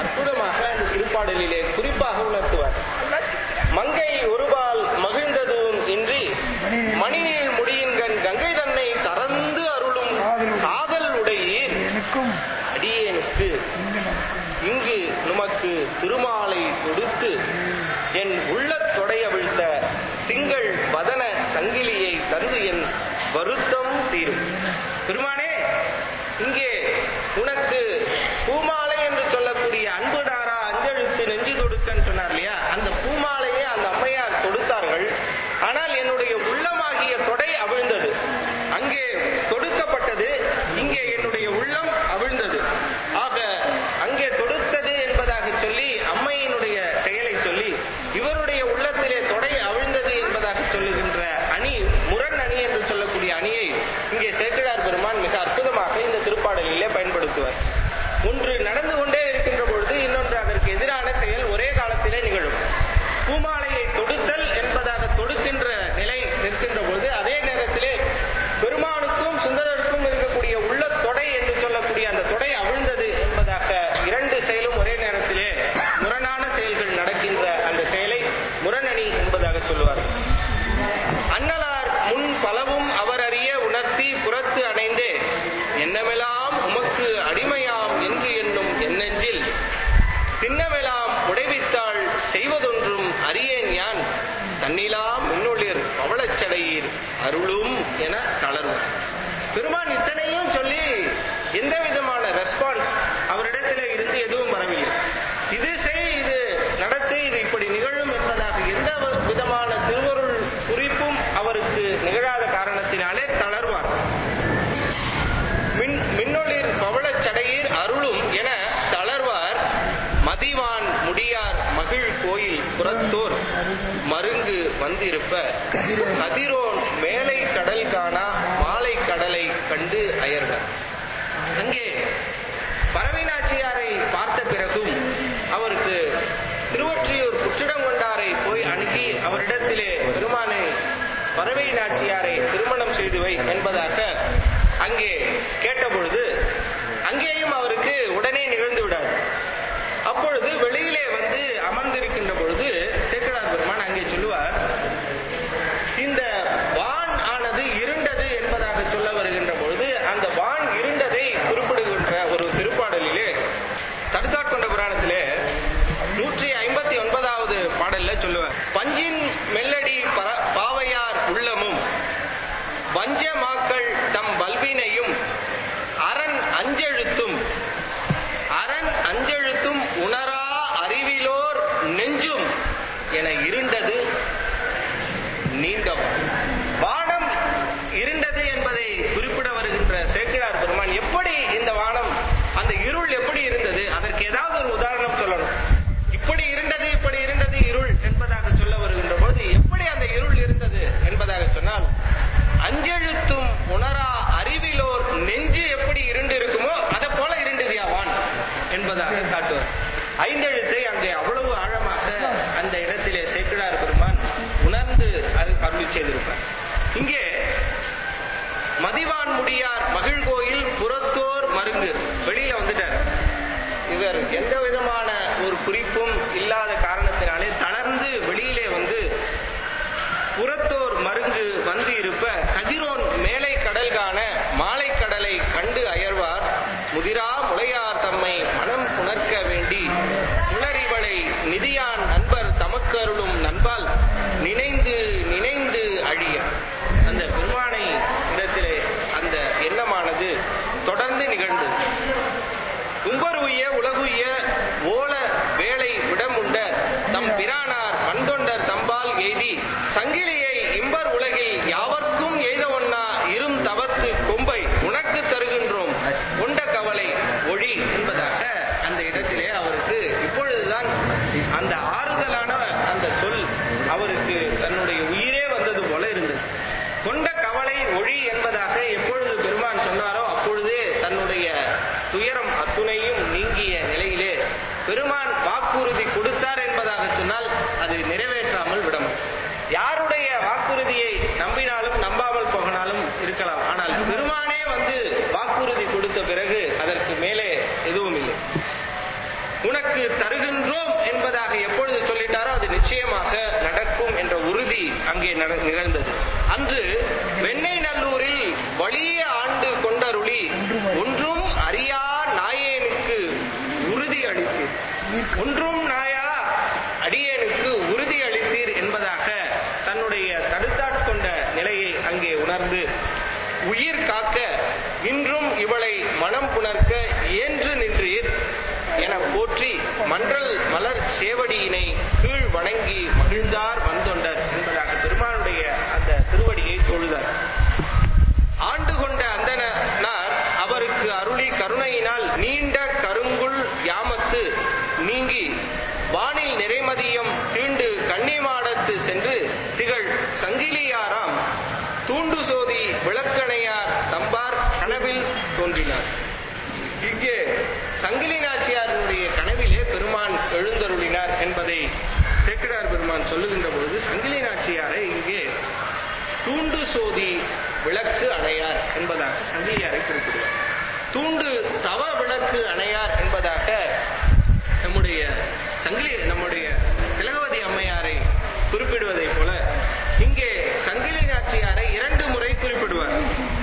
அற்புதமாக அந்த திருப்பாடலிலே குறிப்பாக உணர்த்துவார் மங்கை ஒருபால் மகிழ்ந்ததும் இன்றி மணிநீள் முடியின்கண் கங்கை தன்னை கறந்து அருளும் காதல் உடையீர் எனக்கும் அடியேனுக்கு இங்கு நமக்கும் இங்கு நுமக்கு திருமாலை கொடுத்து என் உள்ளத் தொடையவிழ்த்த திங்கள் வதன சங்கிலியை தந்து என் வருத்தம் தீரும் பெருமானே இங்கே உனக்கு பூமாலை என்று சொல்லக்கூடிய அன்பு நாரா அஞ்செழுத்து நெஞ்சு தொடுக்கன்னு சொன்னார் இல்லையா அந்த பூமாலையை அந்த அம்மையார் தொடுத்தார்கள் ஆனால் என்னுடைய உள்ளமாகிய தொடை அவிழ்ந்தது அங்கே தொடுக்கப்பட்டது இங்கே என்னுடைய உள்ளம் அவிழ்ந்தது ஆக அங்கே தொடுத்தது என்பதாக சொல்லி அம்மையினுடைய செயலை சொல்லி இவருடைய உள்ளத்திலே தொடை அவிழ்ந்தது என்பதாக சொல்லுகின்ற அணி முரண் அணி என்று சொல்லக்கூடிய அணியை இங்கே சேக்கிழார் பெருமான் மிக அற்புதமாக இந்த திருப்பாடலிலே பயன்படுத்துவார் ஒன்று நடந்து கொண்டே இருக்கின்ற பொழுது இன்னொன்று அதற்கு எதிரான செயல் ஒரே காலத்திலே நிகழும் பூமாலையை தொடுத்தல் என்பதாக தொடுக்கின்ற நிலை நிற்கின்ற பொழுது அதே நேரத்திலே பெருமானுக்கும் சுந்தரருக்கும் இருக்கக்கூடிய உள்ள தொடை என்று சொல்லக்கூடிய அந்த தொடை அவிழ்ந்தது என்பதாக இரண்டு செயலும் ஒரே நேரத்திலே முரணான செயல்கள் நடக்கின்ற அந்த செயலை முரணணி என்பதாக சொல்லுவார் அன்னலார் முன் பலவும் அவர் அறிய உணர்த்தி புறத்து அணைந்தே என்னமெல்லாம் உமக்கு அடிமையாம் என்று என்னும் என்னெஞ்சில் திண்ணமெல்லாம் உடைவித்தாள் செய்வதொன்றும் அறியேன் யான் தன்னிலாம் மின்னொளிர் பவளச்சடையீர் அருளும் என தளரும் பெருமான் இத்தனையும் சொல்லி எந்த விதமான ரெஸ்பான்ஸ் அவரிடத்தில் இருந்து எதுவும் வரவில்லை இது செய் இது நடத்து இது இப்படி நிகழும் என்பதாக எந்த விதமான திருவருள் குறிப்பும் அவருக்கு நிகழாத காரணத்தினாலே தளர்வார் மின் மின்னொளிர் பவளச் சடையீர் அருளும் என தளர்வார் மதிவான் முடியார் மகிழ் கோயில் புறத்தோர் மருங்கு வந்திருப்ப கதிரோன் மேலை கடல் காணா மாலை கடலை கண்டு அயர்வர் அங்கே பரவினாச்சியாரை பார்த்த பிறகும் அவருக்கு திருவொற்றியூர் குற்றிடங்கொண்டாரை போய் அணுகி அவரிடத்திலே பெருமானை பறவை நாச்சியாரை திருமணம் செய்து வை என்பதாக அங்கே கேட்டபொழுது அங்கேயும் அவருக்கு உடனே நிகழ்ந்து விடாது அப்பொழுது வெளியிலே வந்து அமர்ந்திருக்கின்ற பொழுது சேக்கடார் பெருமான் அங்கே சொல்லுவார் இந்த வான் ஆனது இருண்டது என்பதாக சொல்ல வருகின்ற பொழுது அந்த வான் இருண்டதை குறிப்பிடுகின்ற ஒரு திருப்பாடலிலே தடுத்தாட்கொண்ட புராணத்திலே நூற்றி ஐம்பத்தி ஒன்பதாவது பாடல்ல சொல்லுவார் பஞ்சின் மெல்லடி பர- பாவையார் உள்ளமும் வஞ்சமாக்கள் தம் வல்வினையும் அரண் அஞ்செழுத்தும் அரண் அஞ்செழுத்தும் உணரா அறிவிலோர் நெஞ்சும் என இருண்டது நீங்கம் வானம் இருண்டது என்பதை குறிப்பிட வருகின்ற சேக்கிழார் பெருமான் எப்படி இந்த வானம் அந்த இருள் எப்படி இருந்தது அதற்கு ஏதாவது ஒரு உதாரணம் சொல்லணும் இப்படி இருண்டது இப்படி இருண்டது இருள் என்பதாக சொல்ல வருகின்ற பொழுது எப்படி அந்த இருள் இருந்தது என்பதாக சொன்னால் அஞ்செழுத்தும் உணரா அறிவிலோர் நெஞ்சு எப்படி இருண்டு இருக்குமோ அதை போல இருண்டதியா வான் என்பதாக காட்டுவார் ஐந்தெழுத்தை அங்கே அவ்வளவு ஆழமாக அந்த இடத்திலே சேக்கிழார் பெருமான் உணர்ந்து அரு- அருளி செய்திருப்பார் இங்கே மதிவான் முடியார் மகிழ்கோயில் புறத்தோர் மருங்கு வெளியில வந்துட்டார் இவர் எந்த விதமான ஒரு குறிப்பும் இல்லாத காரணத்தினாலே தளர்ந்து வெளியிலே வந்து புறத்தோர் மருங்கு வந்து இருப்ப கதிரோன் மேலை கடல் காண மாலை கடலை கண்டு அயர்வார் முதிரா முளையார் தம்மை மனம் புணர்க்க வேண்டி உணரிவளை நிதியான் நண்பர் தமக்கருளும் நண்பால் நினைந்து நினைந்து அழிய அந்த பெருமானை இடத்திலே அந்த எண்ணமானது தொடர்ந்து நிகழ்ந்தது உம்பர் உய்ய உலகுய்ய ஓல வேலை விடமுண்ட தம் பிரானார் மண்தொண்டர் தம்பால் எய்தி சங்கிலியை இம்பர் உலகில் யாவர்க்கும் எய்த ஒண்ணா இரும் தவத்து கொம்பை உனக்கு தருகின்றோம் கொண்ட கவலை ஒளி என்பதாக அந்த இடத்திலே அவருக்கு இப்பொழுதுதான் அந்த ஆறுதலான அந்த சொல் அவருக்கு தன்னுடைய உயிரே வந்தது போல இருந்தது கொண்ட கவலை ஒளி என்பதாக எப்பொழுது பெருமான் சொன்னாரோ அப்பொழுதே தன்னுடைய துயரம் அத்துணையும் நீங்கிய நிலையிலே பெருமான் வாக்குறுதி கொடுத்தார் என்பதாக சொன்னால் அது நிறைவேற்றாமல் விட மாட்டார். யாருடைய வாக்குறுதியை நம்பினாலும் நம்பாமல் போகனாலும் இருக்கலாம் ஆனால் பெருமானே வந்து வாக்குறுதி கொடுத்த பிறகு அதற்கு மேலே எதுவும் இல்லை உனக்கு தருகின்றோம் என்பதாக எப்பொழுது சொல்லிட்டாரோ அது நிச்சயமாக நடக்கும் என்ற உறுதி அங்கே நட- நிகழ்ந்தது அன்று வெண்ணெய் நல்லூரில் வலிய ஆண்டு கொண்டருளி ஒன்றும் அறியா நாயேனுக்கு உறுதி அளித்தீர் ஒன்றும் நாயா அடியேனுக்கு உறுதி அளித்தீர் என்பதாக தன்னுடைய தடுத்தாட்கொண்ட நிலையை அங்கே உணர்ந்து உயிர் காக்க இன்றும் இவளை மனம் புணர்க்க இயன்று நின்றீர் என போற்றி மன்றல் மலர் சேவடியினை கீழ் வணங்கி மகிழ்ந்தார் வந்தொண்டர் என்பதாக பெருமானுடைய அந்த திருவடியை தொழுதார் ஆண்டு கொண்ட அந்தனார் அவருக்கு அருளி கருணையினால் நீண்ட கருங்குள் யாமத்து நீங்கி வானில் நிறைமதியம் தீண்டு கன்னிமாடத்து சென்று திகழ் சங்கிலியாராம் தூண்டு சோதி விளக்கணையார் தம்பார் கனவில் தோன்றினார் இங்கே சங்கிலி நாச்சியாருடைய கனவிலே பெருமான் எழுந்தருளினார் என்பதை சேக்கிடார் பெருமான் சொல்லுகின்ற பொழுது சங்கிலி நாச்சியாரை இங்கே தூண்டு சோதி விளக்கு அணையார் என்பதாக சங்கிலியாரை குறிப்பிடுவார் தூண்டு தவ விளக்கு அணையார் என்பதாக நம்முடைய சங்கிலி நம்முடைய திலகவதி அம்மையாரை குறிப்பிடுவதைப் போல இங்கே சங்கிலி நாச்சியாரை இரண்டு முறை குறிப்பிடுவார்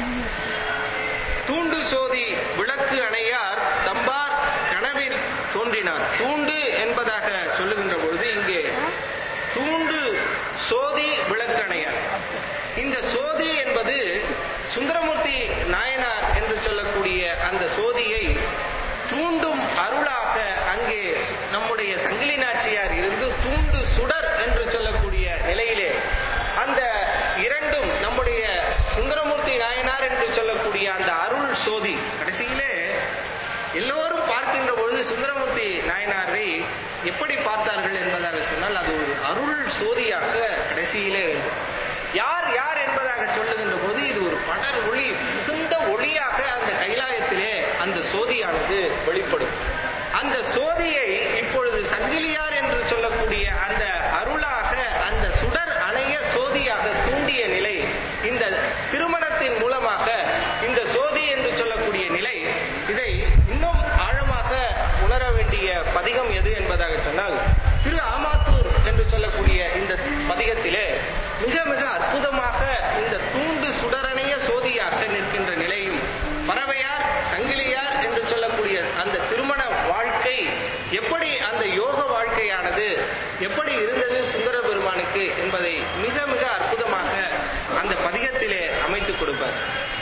தூண்டு சோதி விளக்கு அணையார் தம்பார் கனவில் தோன்றினார் தூண்டு என்பதாக சொல்லுகின்ற பொழுது இங்கே தூண்டு சோதி விளக்கு அணையார் இந்த சோதி என்பது சுந்தரமூர்த்தி நாயனார் என்று சொல்லக்கூடிய அந்த சோதியை தூண்டும் அருளாக அங்கே நம்முடைய சங்கிலி நாச்சியார் இருந்து தூண்டு சுடர் என்று சொல்லக்கூடிய நிலையிலே அந்த இரண்டும் நம்முடைய சுந்தரமூர்த்தி நாயனார் என்று சொல்லக்கூடிய அந்த அருள் சோதி கடைசியிலே எல்லோரும் பார்க்கின்ற பொழுது சுந்தரமூர்த்தி நாயனாரை எப்படி பார்த்தார்கள் என்பதாக சொன்னால் அது ஒரு அருள் சோதியாக கடைசியிலே இருக்கும் யார் யார் என்பதாக சொல்லுகின்ற போது இது ஒரு படர் ஒளி மிகுந்த ஒளியாக அந்த கைலாயத்திலே அந்த சோதியானது வெளிப்படும் அந்த சோதியை இப்பொழுது சங்கிலியார் என்று சொல்லக்கூடிய அந்த அருளாக அந்த சுடர் அணைய சோதியாக தூண்டிய நிலை இந்த திருமணத்தின் மூலமாக இந்த சோதி என்று சொல்லக்கூடிய நிலை இதை இன்னும் ஆழமாக உணர வேண்டிய பதிகம் எது என்பதாக சொன்னால் திரு ஆமாத்தூர் என்று சொல்லக்கூடிய இந்த பதிகத்திலே மிக மிக அற்புதமாக இந்த தூண்டு சுடரணைய சோதியாக நிற்கின்ற நிலையும் பறவையார் சங்கிலியார் என்று சொல்லக்கூடிய அந்த திருமண வாழ்க்கை எப்படி அந்த யோக வாழ்க்கையானது எப்படி இருந்தது சுந்தர பெருமானுக்கு என்பதை மிக மிக அற்புதமாக அந்த பதிகத்திலே அமைத்துக் கொடுப்பார்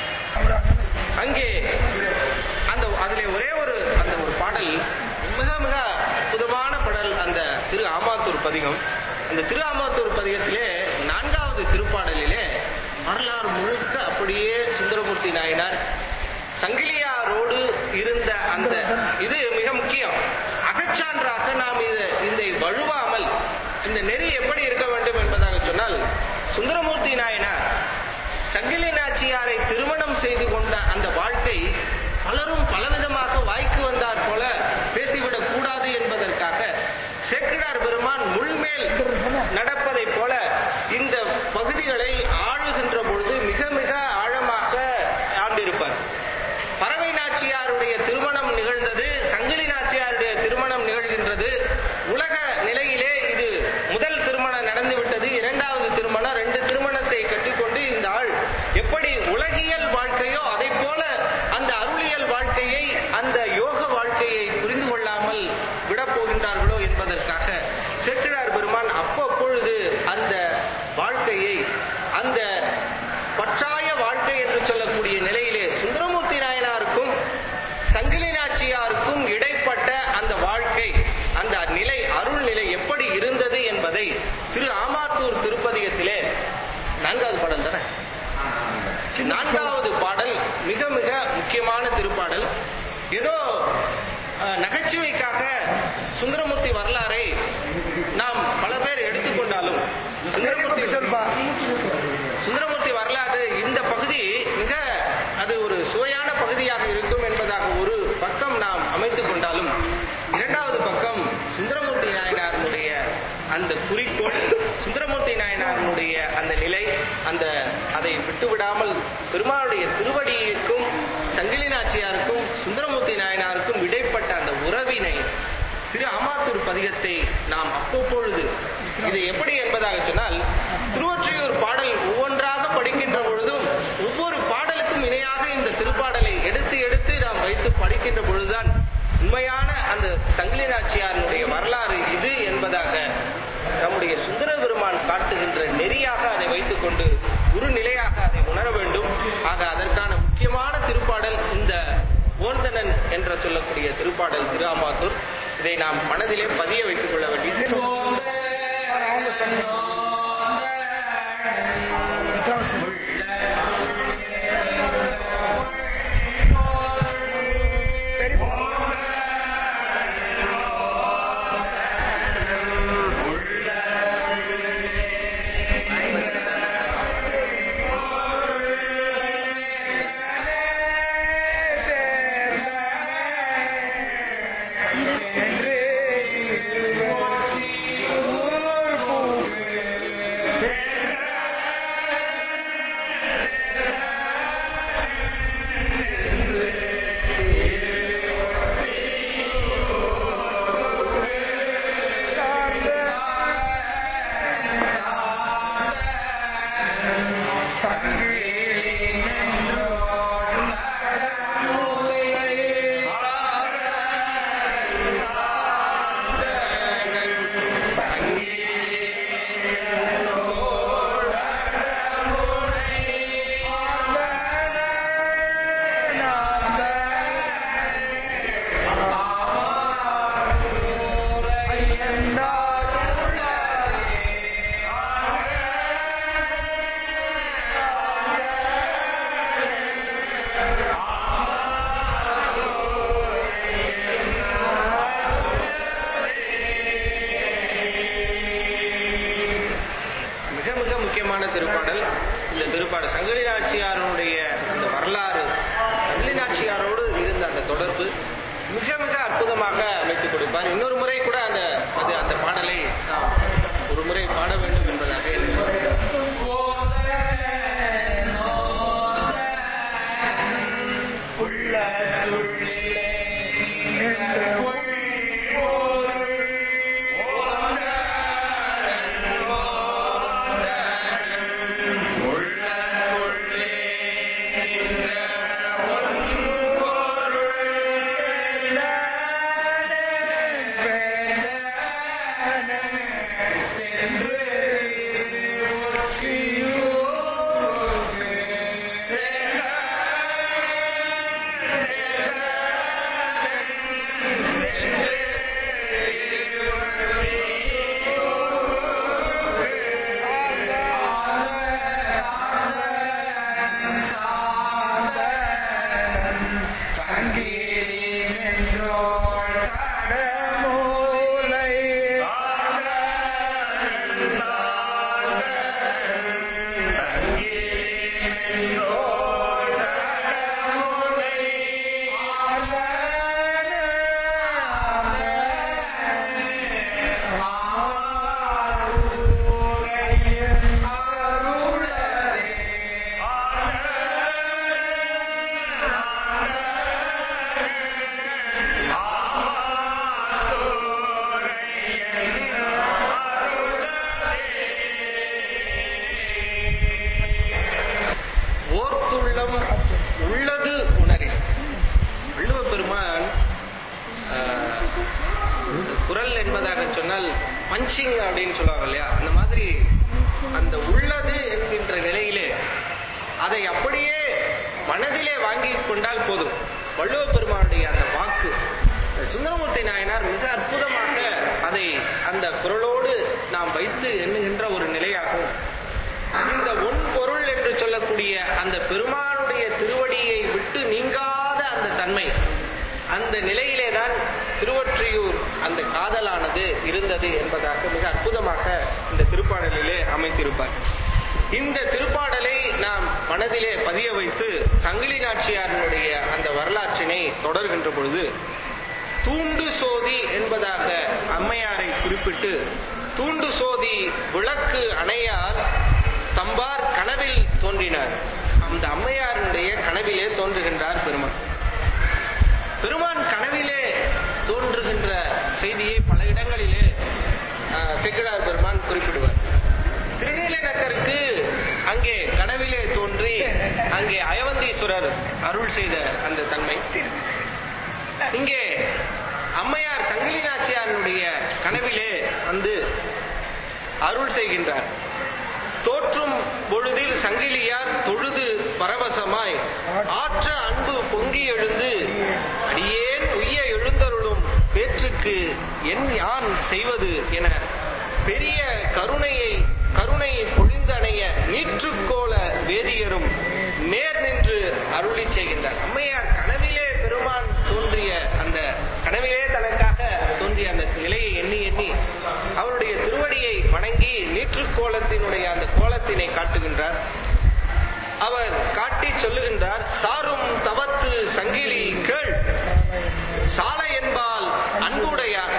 அங்கே அந்த அதிலே ஒரே ஒரு அந்த ஒரு பாடல் மிக மிக அற்புதமான பாடல் அந்த திரு ஆமாத்தூர் பதிகம் அந்த திரு ஆமாத்தூர் பதிகத்திலே நான்காவது திருப்பாடலிலே வரலாறு முழுக்க அப்படியே சுந்தரமூர்த்தி நாயனார் சங்கிலியாரோடு இருந்த அந்த இது மிக முக்கியம் அகச்சான்றாக நாம் இதை இந்த வழுவாமல் இந்த நெறி எப்படி இருக்க வேண்டும் என்பதாக சொன்னால் சுந்தரமூர்த்தி நாயனார் சங்கிலி நாச்சியாரை திருமணம் செய்து கொண்ட அந்த வாழ்க்கை பலரும் பலவிதமாக வாய்க்கு வந்தார் போல பேசிவிடக் கூடாது என்பதற்காக சேக்கிடார் பெருமான் முள்மேல் நடப்பதைப் போல இந்த பகுதிகளை ஆளுகின்ற பொழுது மிக மிக ஆழமாக ஆண்டிருப்பார் பறவை நாச்சியாருடைய திருமணம் நிகழ்ந்தது சங்கிலி நாச்சியாருடைய திருமணம் நிகழ்கின்றது உலக நிலையிலே இது முதல் திருமணம் நடந்துவிட்டது இரண்டாவது திருமணம் ரெண்டு திருமணத்தை கட்டிக்கொண்டு இந்த ஆள் எப்படி உலகியல் வாழ்க்கையோ அதை போல அந்த அருளியல் வாழ்க்கையை அந்த யோக வாழ்க்கையை புரிந்து கொள்ளாமல் விடப் போகின்றார்களோ என்பதற்காக செட்டிடார் பெருமான் அப்பப்பொழுது அந்த வாழ்க்கையை அந்த பற்றாய வாழ்க்கை என்று சொல்லக்கூடிய நிலையிலே சுந்தரமூர்த்தி நாயனாருக்கும் சங்கிலி நாச்சியாருக்கும் இடைப்பட்ட அந்த வாழ்க்கை அந்த நிலை அருள் நிலை எப்படி இருந்தது என்பதை திரு ஆமாத்தூர் திருப்பதிகத்திலே நான்காவது பாடல் தானே நான்காவது பாடல் மிக மிக முக்கியமான திருப்பாடல் ஏதோ அஹ், நகைச்சுவைக்காக சுந்தரமூர்த்தி வரலாறை நாம் பல பேர் எடுத்துக்கொண்டாலும் சுந்தரமூர்த்தி சுந்தரமூர்த்தி வரலாறு இந்த பகுதி மிக அது ஒரு சுவையான பகுதியாக இருக்கும் என்பதாக ஒரு பக்கம் நாம் அமைத்துக் கொண்டாலும் இரண்டாவது பக்கம் சுந்தரமூர்த்தி நாயனாருடைய அந்த குறிக்கோள் சுந்தரமூர்த்தி நாயனாருடைய அந்த நிலை அந்த அதை விட்டுவிடாமல் பெருமாளுடைய திருவடிக்கும் சங்கிலி நாச்சியாருக்கும் சுந்தரமூர்த்தி நாயனாருக்கும் இடைப்பட்ட அந்த உறவினை திரு அமாத்தூர் பதிகத்தை நாம் அவ்வப்பொழுது இது எப்படி என்பதாக சொன்னால் திருவொற்றியூர் பாடல் ஒவ்வொன்றாக படிக்கின்ற பொழுதும் ஒவ்வொரு பாடலுக்கும் இணையாக இந்த திருப்பாடலை எடுத்து எடுத்து நாம் வைத்து படிக்கின்ற பொழுதுதான் உண்மையான அந்த தங்கிலி நாச்சியாரினுடைய வரலாறு இது என்பதாக நம்முடைய சுந்தர பெருமான் காட்டுகின்ற நெறியாக அதை வைத்துக்கொண்டு ஒரு நிலையாக அதை உணர வேண்டும் ஆக அதற்கான முக்கியமான திருப்பாடல் இந்த ஓர்தனன் என்ற சொல்லக்கூடிய திருப்பாடல் திரு அமாத்தூர் இதை நாம் மனதிலே பதிய வைத்துக் கொள்ள வேண்டியது மிக மிக முக்கியமான திருப்பாடல் இந்த திருப்பாடல் சங்கிலி நாச்சியாருடைய அந்த வரலாறு சங்கிலி நாச்சியாரோடு இருந்த அந்த தொடர்பு மிக மிக அற்புதமாக அமைத்துக் கொடுப்பார் இன்னொரு முறை கூட அந்த அது அந்த பாடலை நாம் ஒரு முறை பாட வேண்டும் என்பதாக எண்ணுகிறேன். ஓர்த்துள்ளம் உள்ளது உணரில் வள்ளுவ பெருமான் ஆஹ், குரல் என்பதாக சொன்னால் பஞ்சிங் அப்படின்னு சொல்லுவாங்க இல்லையா அந்த மாதிரி அந்த உள்ளது என்கின்ற நிலையிலே அதை அப்படியே மனதிலே வாங்கி கொண்டால் போதும் வள்ளுவ பெருமானுடைய அந்த வாக்கு சுந்தரமூர்த்தி நாயனார் மிக அற்புதமாக அதை அந்த குரலோடு நாம் வைத்து எண்ணுகின்ற ஒரு நிலையாகும் இந்த ஒன் பொருள் என்று சொல்லக்கூடிய அந்த பெருமானுடைய திருவடியை விட்டு நீங்காத அந்த தன்மை அந்த நிலையிலே தான் திருவொற்றியூர் அந்த காதலானது இருந்தது என்பதாக மிக அற்புதமாக இந்த திருப்பாடலிலே அமைத்திருப்பார் இந்த திருப்பாடலை நாம் மனதிலே பதிய வைத்து சங்கிலி நாச்சியாரினுடைய அந்த வரலாற்றினை தொடர்கின்ற பொழுது தூண்டு சோதி என்பதாக அம்மையாரை குறிப்பிட்டு தூண்டு சோதி விளக்கு அணையால் தம்பார் கனவில் தோன்றினார் அந்த அம்மையாருடைய கனவிலே தோன்றுகின்றார் பெருமான் பெருமான் கனவிலே தோன்றுகின்ற செய்தியை இடங்களிலே ஆஹ், செக்கிழார் பெருமான் குறிப்பிடுவார் திருநீலநக்கருக்கு அங்கே கனவிலே தோன்றி அங்கே அயவந்தீஸ்வரர் அருள் செய்த அந்த தன்மை இங்கே அம்மையார் சங்கிலி நாச்சியாருடைய கனவிலே வந்து அருள் செய்கின்றார் தோற்றும் பொழுதில் சங்கிலியார் தொழுது பரவசமாய் ஆற்ற அன்பு பொங்கி எழுந்து அடியேன் உய்ய எழுந்தருளும் பேற்றுக்கு என் யான் செய்வது என பெரிய கருணையை கருணையை பொழிந்தணைய நீற்றுக்கோல வேதியரும் நேர் நின்று அருளி செய்கின்றார் அம்மையார் கனவிலே பெருமான் தோன்றிய அந்த கனவிலே தனக்காக தோன்றிய அந்த நிலையை எண்ணி எண்ணி அவருடைய திருவடியை வணங்கி நீற்றுக்கோலத்தினுடைய அந்த கோலத்தினை காட்டுகின்றார் அவர் காட்டி சொல்லுகின்றார் சாரும் தவத்து சங்கிலி கேள் சாலை என்பால் அன்புடையார்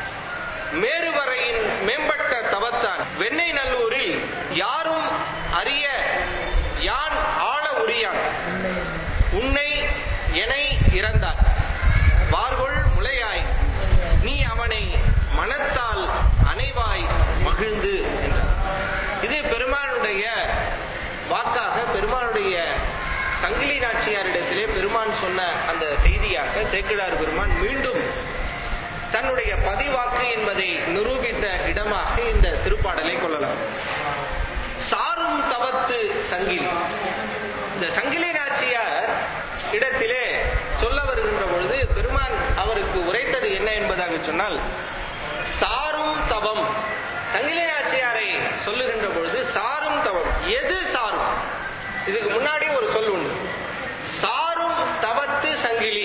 மேருவரையின் மேம்பட்ட தவத்தான் வெண்ணை நல்லூரில் யாரும் அறிய யான் ஆள உரியான் உன்னை எனை இறந்தார் வார்கொள் முளையாய் நீ அவனை மனத்தால் அணைவாய் மகிழ்ந்து என்றார் இது பெருமானுடைய வாக்காக பெருமானுடைய சங்கிலி நாச்சியாரிடத்திலே பெருமான் சொன்ன அந்த செய்தியாக சேக்கிழார் பெருமான் மீண்டும் தன்னுடைய பதிவாக்கு என்பதை நிரூபித்த இடமாக இந்த திருப்பாடலை கொள்ளலாம் சாரும் தவத்து சங்கிலி இந்த சங்கிலி நாச்சியார் இடத்திலே சொல்ல வருகின்ற பொழுது பெருமான் அவருக்கு உரைத்தது என்ன என்பதாக சொன்னால் சாரும் தவம் சங்கிலி நாச்சியாரை சொல்லுகின்ற பொழுது சாரும் தவம் எது சாரும் இதுக்கு முன்னாடி ஒரு சொல் உண்டு சாரும் தவத்து சங்கிலி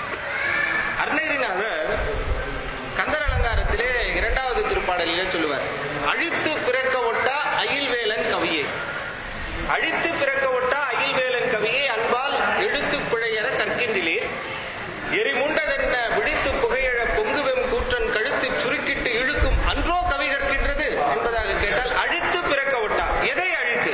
அருணகிரிநாதர் கந்தர் அலங்காரத்திலே இரண்டாவது திருப்பாடலிலே சொல்லுவார் அழித்து பிறக்க ஒட்டா அயில்வேலன் கவியே அழித்து பிறக்க ஒட்டா அயில்வேலன் கவியை அன்பால் எழுத்து பிழையற கற்கின்றிலே எரிமுண்டதென்ன விழித்து புகையழ பொங்குவெம் கூற்றன் கழுத்து சுருக்கிட்டு இழுக்கும் அன்றோ கவி கற்கின்றது என்பதாக கேட்டால் அழித்து பிறக்க ஒட்டா எதை அழித்து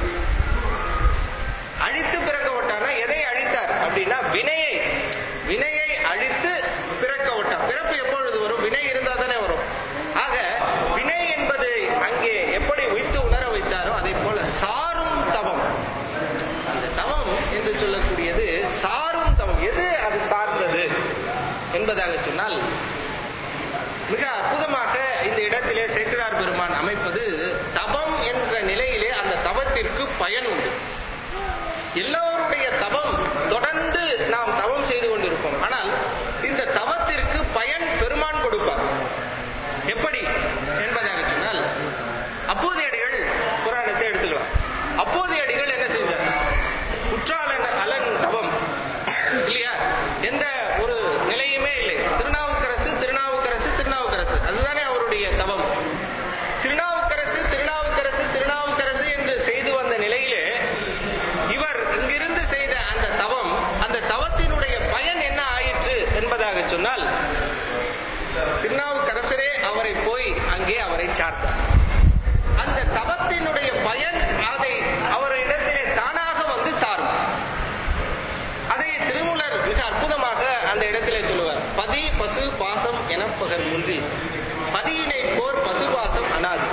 அழித்து பிறக்க விட்டார்னா எதை அழித்தார் அப்படின்னா வினையை வினையை அழித்து பிறக்க விட்டார் பிறப்பு எப்பொழுது வரும் வினை இருந்தா தானே வரும் ஆக வினை என்பது அங்கே எப்படி உய்த்து உணர வைத்தாரோ அதே போல சாரும் தவம் அந்த தவம் என்று சொல்லக்கூடியது சாரும் தவம் எது அது சார்ந்தது என்பதாக சொன்னால் மிக அற்புதமாக இந்த இடத்திலே சேக்கிழார் பெருமான் அமைப்பது தவம் என்ற நிலையிலே அந்த தவத்திற்கு பயன் உண்டு எல்லோருடைய தவம் தொடர்ந்து நாம் தவம் செய்து கொண்டிருப்போம் ஆனால் இந்த தவத்திற்கு பயன் பெருமான் கொடுப்பார் எப்படி என்பதாக சொன்னால் அப்போதையடிகள் புராணத்தை எடுத்துக்கலாம் அப்போதையடிகள் என்ன செய்தார் குற்றாலன் அலன் தவம் இல்லையா எந்த ஒரு நிலையுமே இல்லை திருநாவுக்கரசு திருநாவுக்கரசு திருநாவுக்கரசு அதுதானே அவருடைய தவம் திருநாவுக்கரசு திருநாவுக்கரசு திருநாவுக்கரசு என்று செய்து வந்த நிலையிலே இவர் இங்கிருந்து செய்த அந்த தவம் அந்த தவத்தினுடைய பயன் என்ன ஆயிற்று என்பதாக சொன்னால் திருநாவுக்கரசரே அவரை போய் அங்கே அவரை சார்ந்தார் அந்த தவத்தினுடைய பயன் அதை அவரிடத்திலே தானாக வந்து சாரும் அதை திருமூலர் மிக அற்புதமாக அந்த இடத்திலே சொல்லுவார் பதி பசு பாசம் எனப்பகர் முன்றி பதியினை போர் பசுபாசம் அனாது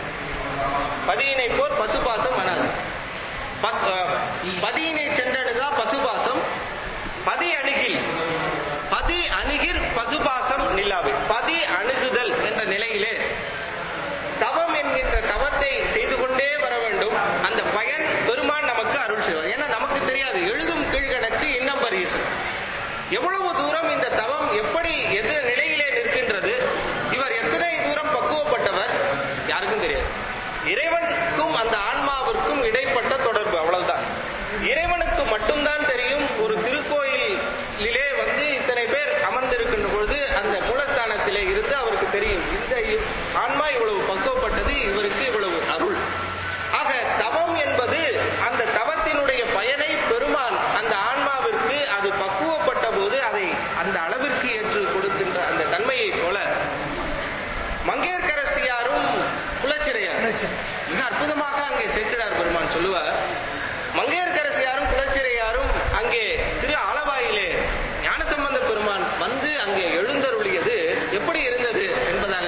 பதியினை போர் பசுபாசம் அனாது பஸ்- அஹ், பதியினை சென்றணுகா பசுபாசம் பதி அணுகில் பதி அணுகிர் பசுபாசம் நில்லாவே பதி அணுகுதல் என்ற நிலையிலே தவம் என்கின்ற தவத்தை செய்து கொண்டே வர வேண்டும் அந்த பயன் பெருமான் நமக்கு அருள் செய்வார் ஏன்னா நமக்கு தெரியாது எழுதும் கீழ்கணக்கு இன்னம் பரிசு எவ்வளவு தூரம் இந்த தவம் எப்படி எது நிலையிலே நிற்கின்றது இவர் எத்தனை தூரம் பக்குவப்பட்டவர் யாருக்கும் தெரியாது இறைவனுக்கும் அந்த ஆன்மாவிற்கும் இடைப்பட்ட தொடர்பு அவ்வளவுதான் இறைவனுக்கு மட்டும்தான் தெரியும் ஒரு திருக்கோயிலிலே வந்து இத்தனை பேர் அமர்ந்திருக்கின்ற பொழுது அந்த மூலஸ்தானத்திலே இருந்து அவருக்கு தெரியும் இந்த இ- ஆன்மா இவ்வளவு பக்குவப்பட்டது இவருக்கு இவ்வளவு அருள் ஆக தவம் என்பது அந்த தவத்தினுடைய பயனை பெருமான் அந்த ஆன்மாவிற்கு அது பக்குவப்பட்ட போது அதை அந்த அளவிற்கு ஏற்று கொடுக்கின்ற அந்த தன்மையை போல மங்கையர்க்கரசியாரும் குலச்சிறையார் மிக அற்புதமாக அங்கே சேர்க்கிறார் பெருமான் சொல்லுவார் மங்கையர்க்கரசியாரும் குலச்சிறையாரும் அங்கே திரு ஆலவாயிலே ஞானசம்பந்த பெருமான் வந்து அங்கே எழுந்தருளியது எப்படி இருந்தது என்பதாக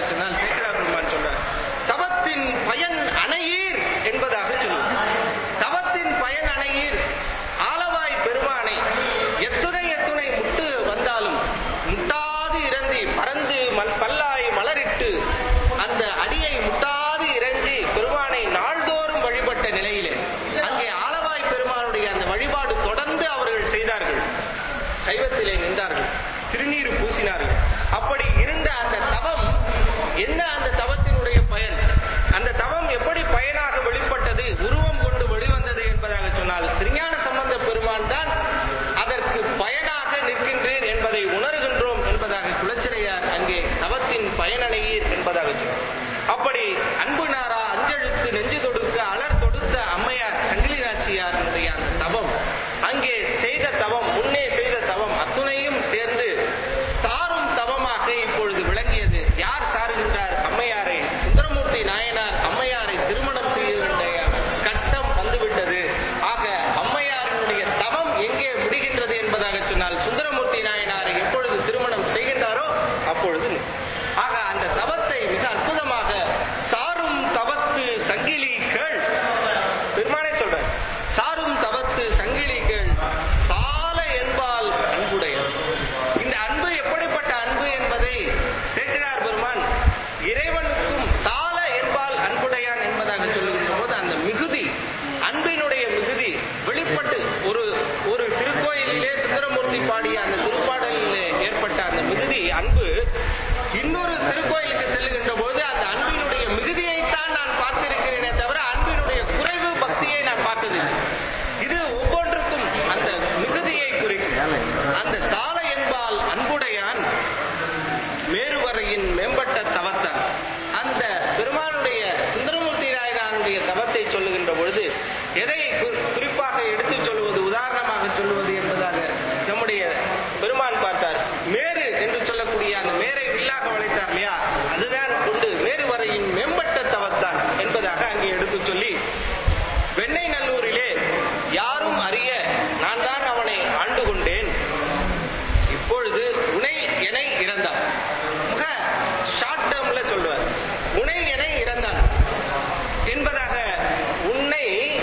வரையின் மேம்பட்ட தவத்தான் என்பதாக அங்கே எடுத்துச் சொல்லி வெண்ணை நல்லூரிலே யாரும் அறிய நான் தான் அவனை ஆண்டு கொண்டேன் இப்பொழுது உனை என இறந்தான் மிக ஷார்ட் டேர்ம்ல சொல்வார் உனை என இறந்தான் என்பதாக உன்னை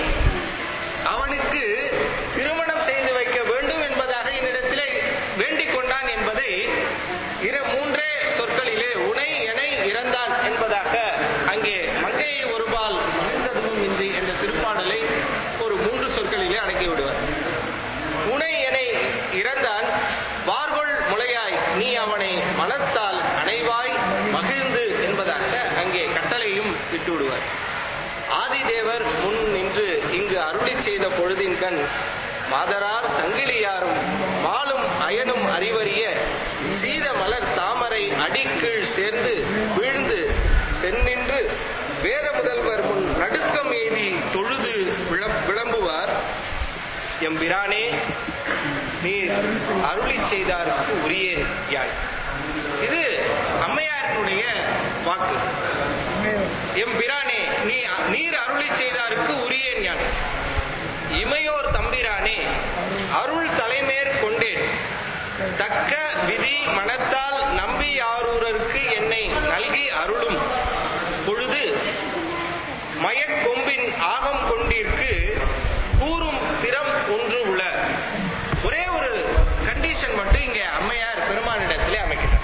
அவனுக்கு திருமணம் செய்து வைக்க வேண்டும் என்பதாக என்னிடத்திலே வேண்டிக் கொண்டான் என்பதை இர மூன்றே சொற்களிலே உனை எனை இறந்தான் என்பதாக அங்கே மங்கையை ஒருபால் மகிழ்ந்ததும் இன்றி என்ற திருப்பாடலை ஒரு மூன்று சொற்களிலே அடக்கி விடுவார் உனை எனை இறந்தான் வார்கொள் முளையாய் நீ அவனை மனத்தால் அணைவாய் மகிழ்ந்து என்பதாக அங்கே கட்டளையும் விட்டு விடுவார் ஆதிதேவர் முன் நின்று இங்கு அருளி செய்த பொழுதின் கண் மாதரார் சங்கிலியாரும் மாலும் அயனும் அறிவறிய சீத மலர் தாமரை அடிக்கீழ் சேர்ந்து வீழ்ந்து சென்னின்று வேத முதல்வர் முன் நடுக்கம் எய்தி தொழுது விளம்- விளம்புவார் எம்பிரானே நீர் அருளி செய்தாருக்கு உரியேன் யான் இது அம்மையாரினுடைய வாக்கு எம் பிரானே நீ நீர் அருளி செய்தாருக்கு உரியேன் யான் இமையோர் தம்பிரானே அருள் தலைமேற் கொண்டேன் தக்க விதி மனத்தால் நம்பி யாரூரருக்கு என்னை நல்கி அருளும் பொழுது மயக்கொம்பின் ஆகம் கொண்டிற்கு கூறும் திறம் ஒன்று உள ஒரே ஒரு கண்டிஷன் மட்டும் இங்க அம்மையார் பெருமானிடத்திலே அமைக்கிறார்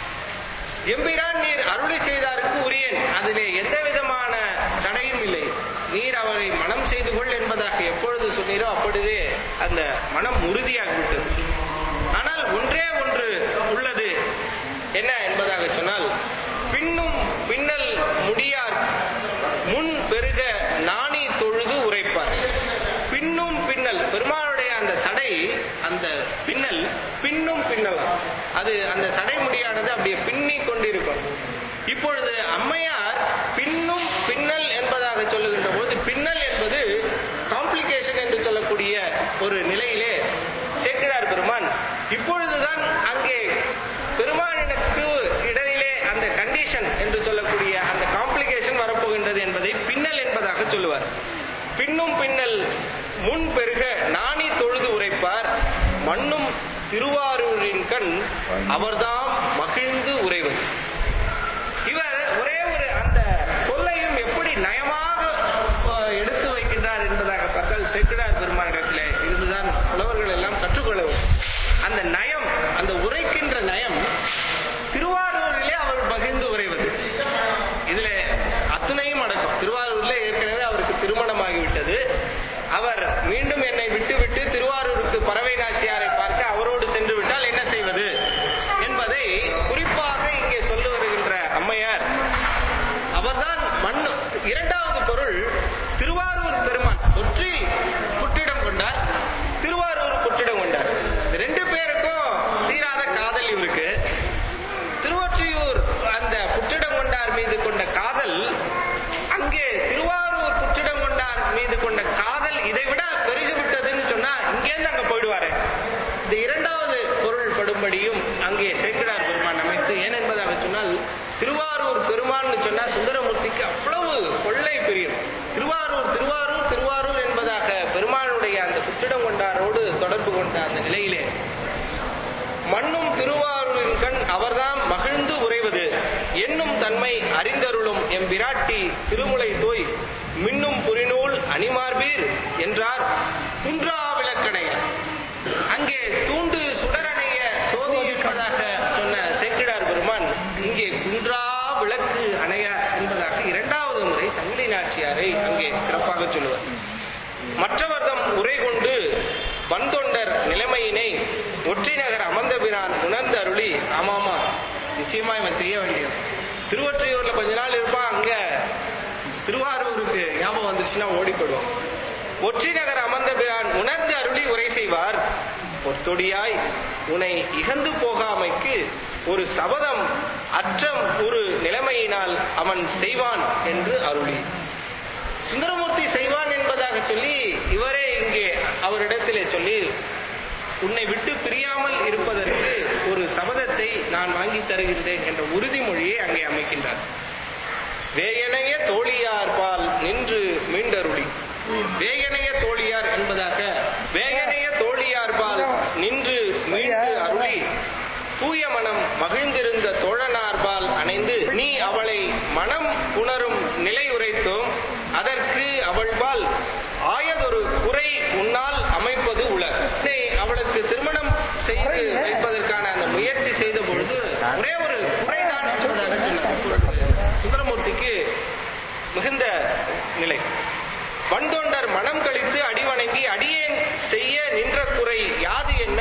எம்பிரான் நீர் அருளி செய்தாருக்கு உரியன் அதிலே எந்த விதமான தடையும் இல்லை நீர் அவரை மனம் செய்து கொள் என்பதாக எப்பொழுது சொன்னீரோ அப்பொழுதே அந்த மனம் உறுதியாகிவிட்டது ஆனால் ஒன்றே ஒன்று உள்ளது என்ன என்பதாக சொன்னால் பின்னும் பின்னல் முடியார் முன் பெருக நாணி தொழுது உரைப்பார் பின்னும் பின்னல் பெருமாளுடைய அந்த சடை அந்த பின்னல் பின்னும் பின்னலாம் அது அந்த சடை முடியானது அப்படியே பின்னி கொண்டிருக்கும் இப்பொழுது அம்மையார் பின்னும் பின்னல் என்பதாக சொல்லுகின்ற பொழுது பின்னல் என்பது காம்ப்ளிகேஷன் என்று சொல்லக்கூடிய ஒரு நிலையிலே சேக்கிழார் பெருமான் இப்பொழுதுதான் அங்கே பெருமானுக்கு இடையிலே அந்த கண்டிஷன் என்று சொல்லக்கூடிய அந்த காம்ப்ளிகேஷன் வரப்போகின்றது என்பதை பின்னல் என்பதாக சொல்லுவார் பின்னும் பின்னல் முன் பெருக நாணி தொழுது உரைப்பார் மண்ணும் திருவாரூரின் கண் அவர்தாம் மகிழ்ந்து உரைவது இவர் ஒரே ஒரு அந்த சொல்லையும் எப்படி நயமாக அஹ், எடுத்து வைக்கின்றார் என்பதாக பார்த்தால் சேக்கிழார் பெருமானிடத்திலே இருந்துதான் புலவர்கள் எல்லாம் கற்றுக்கொள்ள வேண்டும். அந்த நயம் அந்த உரைக்கின்ற நயம் திருவாரூரிலே அவர் மகிழ்ந்து உரைவது இதுல அத்துணையும் அடக்கம் திருவாரூர்ல ஏற்கனவே அவருக்கு திருமணமாகிவிட்டது அவர் மீண்டும் என்னை விட்டுவிட்டு திருவாரூருக்கு பறவை நாச்சியாரை பார்க்க அவரோடு சென்று விட்டால் என்ன செய்வது என்பதை குறிப்பாக இங்கே சொல்லி வருகின்ற அம்மையார் அவர்தான் மண் இரண்டாவது பொருள் திருவாரூர் பெருமான் ஒற்றி புற்றிடம் கொண்டார் திருவாரூர் புற்றிடம் கொண்டார் இந்த ரெண்டு பேருக்கும் தீராத காதல் இவருக்கு திருவொற்றியூர் அந்த புற்றிடம் கொண்டார் மீது கொண்ட காதல் அங்கே திருவாரூர் புற்றிடம் கொண்டார் மீது கொண்ட காதல் இதை விட பெருகிவிட்டதுன்னு சொன்னா இங்கேருந்து அங்க போயிடுவாரு இந்த இரண்டாவது பொருள் படும்படியும் அங்கே சேக்கிடார் பெருமான் அமைத்து ஏன் என்பதாக சொன்னால் திருவாரூர் பெருமான்னு சொன்னா சுந்தரமூர்த்திக்கு அவ்வளவு கொள்ளை பிரியம் திருவாரூர் திருவாரூர் திருவாரூர் என்பதாக பெருமானுடைய அந்த புற்றிடம் கொண்டாரோடு தொடர்பு கொண்ட அந்த நிலையிலே மண்ணும் திருவாரூரின் கண் அவர்தாம் மகிழ்ந்து உறைவது என்னும் தன்மை அறிந்தருளும் எம் விராட்டி திருமுலை தோய் மின்னும் புரிநூல் அணிமார்பீர் என்றார் குன்றா விளக்கணையர் அங்கே தூண்டு சுடரணைய சோதி என்பதாக சொன்ன சேக்கிழார் பெருமான் இங்கே குன்றா விளக்கு அணையார் என்பதாக இரண்டாவது முறை சங்கிலி நாச்சியாரை அங்கே சிறப்பாக சொல்லுவார் மற்றவர்தம் உரை கொண்டு வன்தொண்டர் நிலைமையினை ஒற்றி நகர் அமர்ந்த பிரான் உணர்ந்து அருளி ஆமாமா நிச்சயமா இவன் செய்ய வேண்டியது திருவொற்றியூர்ல கொஞ்ச நாள் இருப்பான் அங்க திருவாரூருக்கு ஞாபகம் வந்துச்சுன்னா ஓடி போயிடுவான் ஒற்றி நகர் அமர்ந்த பிரான் உணர்ந்து அருளி உரை செய்வார் பொற்தொடியாய் உன்னை இகந்து போகாமைக்கு ஒரு சபதம் அற்றம் ஒரு நிலைமையினால் அவன் செய்வான் என்று அருளி சுந்தரமூர்த்தி செய்வான் என்பதாக சொல்லி இவரே இங்கே அவரிடத்திலே சொல்லி உன்னை விட்டு பிரியாமல் இருப்பதற்கு ஒரு சபதத்தை நான் வாங்கி தருகின்றேன் என்ற உறுதிமொழியை அங்கே அமைக்கின்றார் வேயனைய தோழியார்பால் நின்று மீண்டருளி வேயனைய தோழியார் என்பதாக வேயனைய தோழியார்பால் நின்று மீண்டு அருளி தூய மனம் மகிழ்ந்திருந்த தோழனார்பால் அணைந்து நீ அவளை மனம் புணரும் நிலை உரைத்தோம் அதற்கு அவள்பால் ஆயதொரு குறை உன்னால் அமைப்பது உள இதை அவளுக்கு திருமணம் செய்து வைப்பதற்கான அந்த முயற்சி செய்த பொழுது ஒரே ஒரு குறைதான் என்பதாக சொன்னார் இப்பொழுது சுந்தரமூர்த்திக்கு மிகுந்த நிலை வந்தொண்டர் மனம் கழித்து அடிவணங்கி அடியேன் செய்ய நின்ற குறை யாது என்ன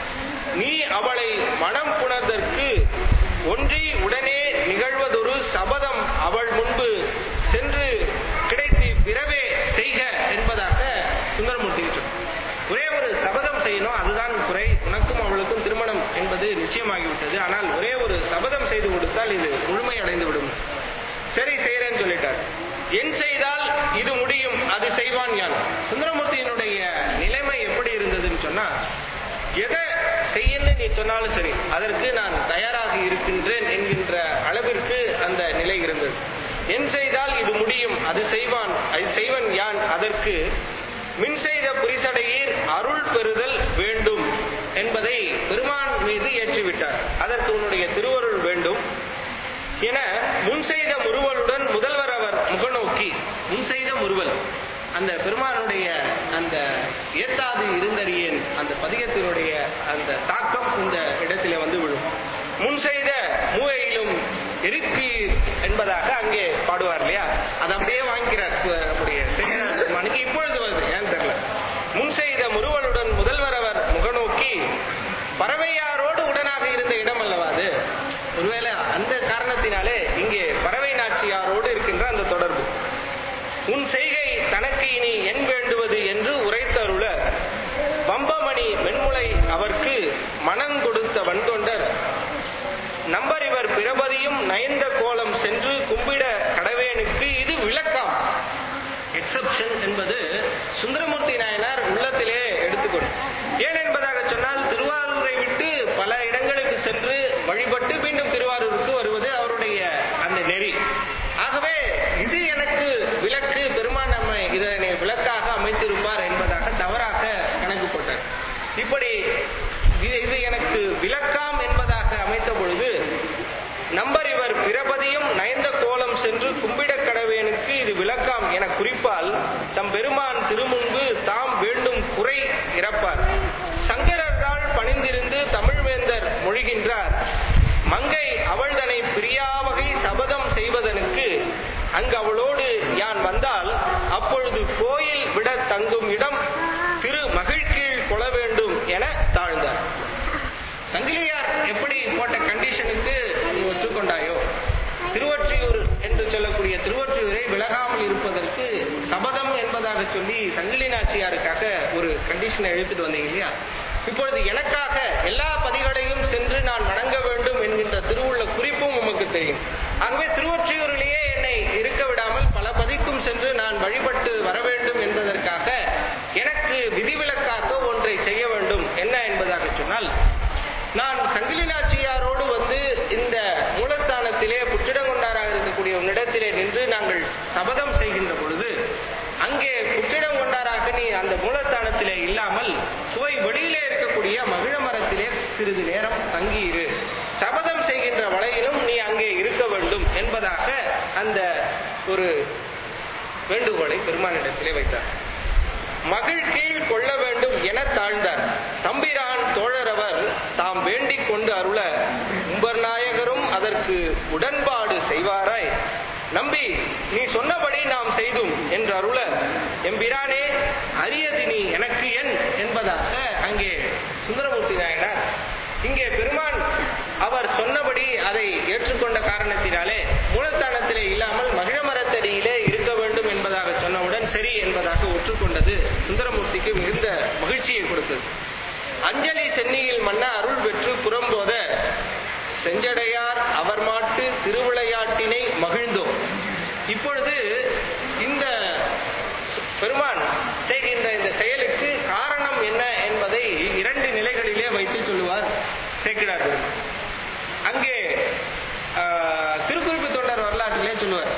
நீ அவளை மனம் புணர்தற்கு ஒன்றி உடனே நிகழ்வதொரு சபதம் அவள் முன்பு சென்று கிடைத்து பிறவே செய்க என்பதாக சுந்தரமூர்த்தி சொன்னார் ஒரே ஒரு சபதம் செய்யணும் அதுதான் குறை உனக்கும் அவளுக்கும் திருமணம் என்பது நிச்சயமாகிவிட்டது ஆனால் ஒரே ஒரு சபதம் செய்து கொடுத்தால் இது முழுமை அடைந்து விடும் சரி செய்யறேன்னு சொல்லிட்டார் என் செய்தால் இது முடியும் அது செய்வான் யான் சுந்தரமூர்த்தியினுடைய நிலைமை எப்படி இருந்ததுன்னு சொன்னா எதை செய்யன்னு நீ சொன்னாலும் சரி அதற்கு நான் தயாராக இருக்கின்றேன் என்கின்ற அளவிற்கு அந்த நிலை இருந்தது என் செய்தால் இது முடியும் அது செய்வான் அது செய்வன் யான் அதற்கு மின் செய்த புரிசடையீர் அருள் பெறுதல் வேண்டும் என்பதை பெருமான் மீது ஏற்றிவிட்டார் அதற்கு உன்னுடைய திருவருள் வேண்டும் என முன் செய்த முறுவலுடன் முதல்வர் அவர் முகநோக்கி முன் செய்த முறுவல் அந்த பெருமானுடைய அந்த ஏத்தாது இருந்தறியேன் அந்த பதிகத்தினுடைய அந்த தாக்கம் இந்த இடத்திலே வந்து விழும் முன் செய்த மூவையிலும் எருக்கு என்பதாக அங்கே பாடுவார் இல்லையா அது அப்படியே வாங்கிக்கிறார் சு- நம்முடைய சேகர பெருமானுக்கு இப்பொழுது வருது ஏன்னு தெரியல முன் செய்த முறுவலுடன் முதல்வர் அவர் முகநோக்கி பறவையாரோடு உடனாக இருந்த இடம் அல்லவா அது ஒருவேளை அந்த காரணத்தினாலே இங்கே பறவை நாச்சியாரோடு இருக்கின்ற அந்த தொடர்பு உன் செய்கை தனக்கு இனி என் வேண்டுவது என்று உரைத்தருள வம்பமணி மென்முளை அவர்க்கு மனம் கொடுத்த வன்கொண்டர் நம்பர் இவர் பிரபதியும் நயந்த கோலம் சென்று கும்பிட கடவேனுக்கு இது விளக்கம் எக்ஸப்ஷன் என்பது சுந்தரமூர்த்தி நாயனார் உள்ளத்திலே எடுத்துக்கொண்டு ஏன் என்பதாக சொன்னால் திருவாரூரை விட்டு பல இடங்களுக்கு சென்று வழிபட்டு மீண்டும் திருவாரூருக்கு வருவது அவருடைய அந்த நெறி ஆகவே இது எனக்கு விளக்கு பெருமான் நம்மை இதனை விளக்காக அமைத்திருப்பார் என்பதாக தவறாக கணக்கு போட்டார் இப்படி இது இது எனக்கு விளக்காம் என்பதாக அமைத்த பொழுது நம்பர் இவர் பிரபதியும் நயந்த கோலம் சென்று கும்பிடக் கடவேனுக்கு இது விளக்காம் என குறிப்பால் தம் பெருமான் திருமுன்பு தாம் வேண்டும் குறை இறப்பார் சங்கரர்கள் பணிந்திருந்து தமிழ்வேந்தர் மொழிகின்றார் மங்கை அவள்தனை பிரியாவகை சபதம் செய்வதனுக்கு அங்கு அவளோடு யான் வந்தால் அப்பொழுது கோயில் விட தங்கும் இடம் திரு மகிழ்கீழ் கொள்ள வேண்டும் என தாழ்ந்தார் சங்கிலியார் எப்படி போட்ட கண்டிஷனுக்கு நீ ஒற்றுக்கொண்டாயோ திருவொற்றியூர் என்று சொல்லக்கூடிய திருவொற்றியூரை விலகாமல் இருப்பதற்கு சபதம் என்பதாக சொல்லி சங்கிலி நாச்சியாருக்காக ஒரு கண்டிஷனை எழுத்துட்டு வந்தீங்க இல்லையா இப்பொழுது எனக்காக எல்லா பதிகளையும் சென்று நான் வணங்க வேண்டும் என்கின்ற திருவுள்ள குறிப்பும் உமக்கு தெரியும் ஆகவே திருவொற்றியூரிலேயே என்னை இருக்க விடாமல் பல பதிக்கும் சென்று நான் வழிபட்டு வர வேண்டும் என்பதற்காக எனக்கு விதிவிலக்காக ஒன்றை செய்ய வேண்டும் என்ன என்பதாக சொன்னால் நான் சங்கிலி நாச்சியாரோடு வந்து இந்த மூலஸ்தானத்திலே புற்றிடங்கொண்டாராக இருக்கக்கூடிய உன்னிடத்திலே நின்று நாங்கள் சபதம் செய்கின்ற பொழுது அங்கே புற்றிடம் கொண்டாராக நீ அந்த மூலஸ்தானத்திலே இல்லாமல் போய் வெளியிலே இருக்கக்கூடிய மகிழ மரத்திலே சிறிது நேரம் தங்கியிரு சபதம் செய்கின்ற வளையிலும் நீ அங்கே இருக்க வேண்டும் என்பதாக அந்த ஒரு வேண்டுகோளை பெருமானிடத்திலே வைத்தார் மகிழ் கீழ் கொள்ள வேண்டும் என தாழ்ந்தார் தம்பிரான் தோழரவர் தாம் வேண்டிக் கொண்டு அருள உம்பர் நாயகரும் அதற்கு உடன்பாடு செய்வாராய் நம்பி நீ சொன்னபடி நாம் செய்தும் என்று அருள எம்பிரானே அரியது நீ எனக்கு என் என்பதாக அங்கே சுந்தரமூர்த்தி நாயனார் இங்கே பெருமான் அவர் சொன்னபடி அதை ஏற்றுக்கொண்ட காரணத்தினாலே மூலஸ்தானத்திலே இல்லாமல் மகிழ மரத்தடியிலே இருக்க வேண்டும் என்பதாக சொன்னவுடன் சரி என்பதாக ஒற்றுக்கொண்டது சுந்தரமூர்த்திக்கு மிகுந்த மகிழ்ச்சியை கொடுத்தது அஞ்சலி சென்னியில் மன்ன அருள் பெற்று புறம்போத செஞ்சடையார் அவர் மாட்டு திருவிளையாட்டினை மகிழ்ந்தோம் இப்பொழுது இந்த பெருமான் செய்கின்ற இந்த செயலுக்கு காரணம் என்ன என்பதை இரண்டு நிலைகளிலே வைத்து சொல்லுவார் சேக்கிழார் பெருமான் அங்கே ஆஹ், திருக்குறிப்பு தொண்டர் வரலாற்றிலே சொல்லுவார்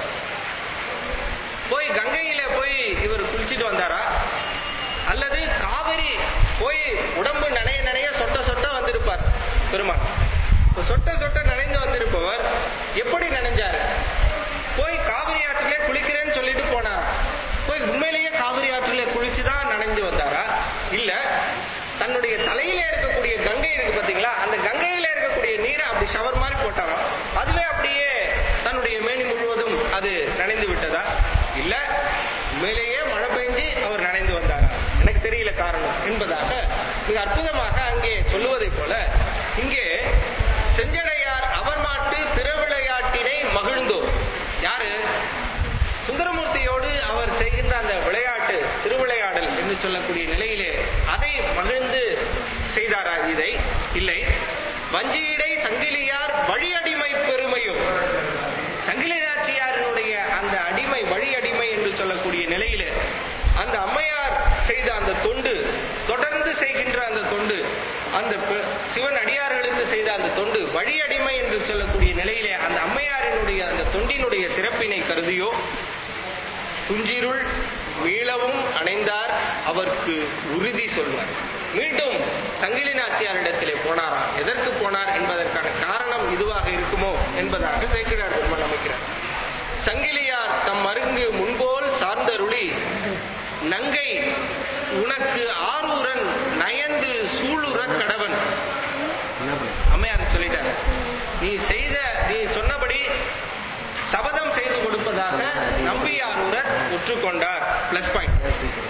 போய் கங்கையில போய் இவர் குளிச்சிட்டு வந்தாரா அல்லது காவிரி போய் உடம்பு நனைய நனைய சொட்ட சொட்ட வந்திருப்பார் பெருமாள் இப்ப சொட்ட சொட்ட நனைந்து வந்திருப்பவர் எப்படி நனைஞ்சாரு போய் காவிரி ஆற்றிலே குளிக்கிறேன்னு சொல்லிட்டு போனார் போய் உண்மையிலேயே காவிரி ஆற்றிலே குளிச்சுதான் நனைஞ்சு வந்தாரா இல்ல தன்னுடைய தலையில இருக்கக்கூடிய கங்கை இருக்கு பாத்தீங்களா அந்த கங்கையில இருக்கக்கூடிய நீரை அப்படி ஷவர் மாதிரி போட்டாராம் அதுவே அப்படியே தன்னுடைய மேனி முழுவதும் அது நனைந்து விட்டதா இல்ல உண்மையிலேயே மழை பெஞ்சு அவர் நனைந்து வந்தாரா எனக்கு தெரியல காரணம் என்பதாக மிக அற்புதமாக அங்கே சொல்லுவதைப் போல இங்கே செஞ்சடையார் அவர் மாட்டு திருவிளையாட்டினை மகிழ்ந்தோர் யாரு சுந்தரமூர்த்தியோடு அவர் செய்கின்ற அந்த விளையாட்டு திருவிளையாடல் என்று சொல்லக்கூடிய நிலையிலே அதை மகிழ்ந்து செய்தாரா இதை இல்லை வஞ்சியிடை சங்கிலியார் வழியடிமை பெருமையும் சங்கிலி நாச்சியாரினுடைய அந்த அடிமை வழி அடிமை என்று சொல்லக்கூடிய நிலையிலே அந்த அம்மையார் செய்த அந்த தொண்டு தொடர்ந்து செய்கின்ற அந்த தொண்டு அந்த பெ- சிவன் அடியார்களுக்கு செய்த அந்த தொண்டு வழி அடிமை என்று சொல்லக்கூடிய நிலையிலே அந்த அம்மையாரினுடைய அந்த தொண்டினுடைய சிறப்பினை கருதியோ துஞ்சிருள் மீளவும் அணைந்தார் அவருக்கு உறுதி சொல்வார் மீண்டும் சங்கிலி நாச்சியாரிடத்திலே போனாராம் எதற்கு போனார் என்பதற்கான காரணம் இதுவாக இருக்குமோ என்பதாக சேக்கிழார் பெருமாள் அமைக்கிறார் சங்கிலியார் தம் மருங்கு முன்போல் சார்ந்தருளி நங்கை உனக்கு ஆரூரன் நயந்து சூளுற கடவன் அம்மையார் சொல்லிட்டார் நீ செய்த நீ சொன்னபடி சபதம் செய்து கொடுப்பதாக நம்பியாரூரர் ஒற்றுக்கொண்டார் பிளஸ் பாயிண்ட்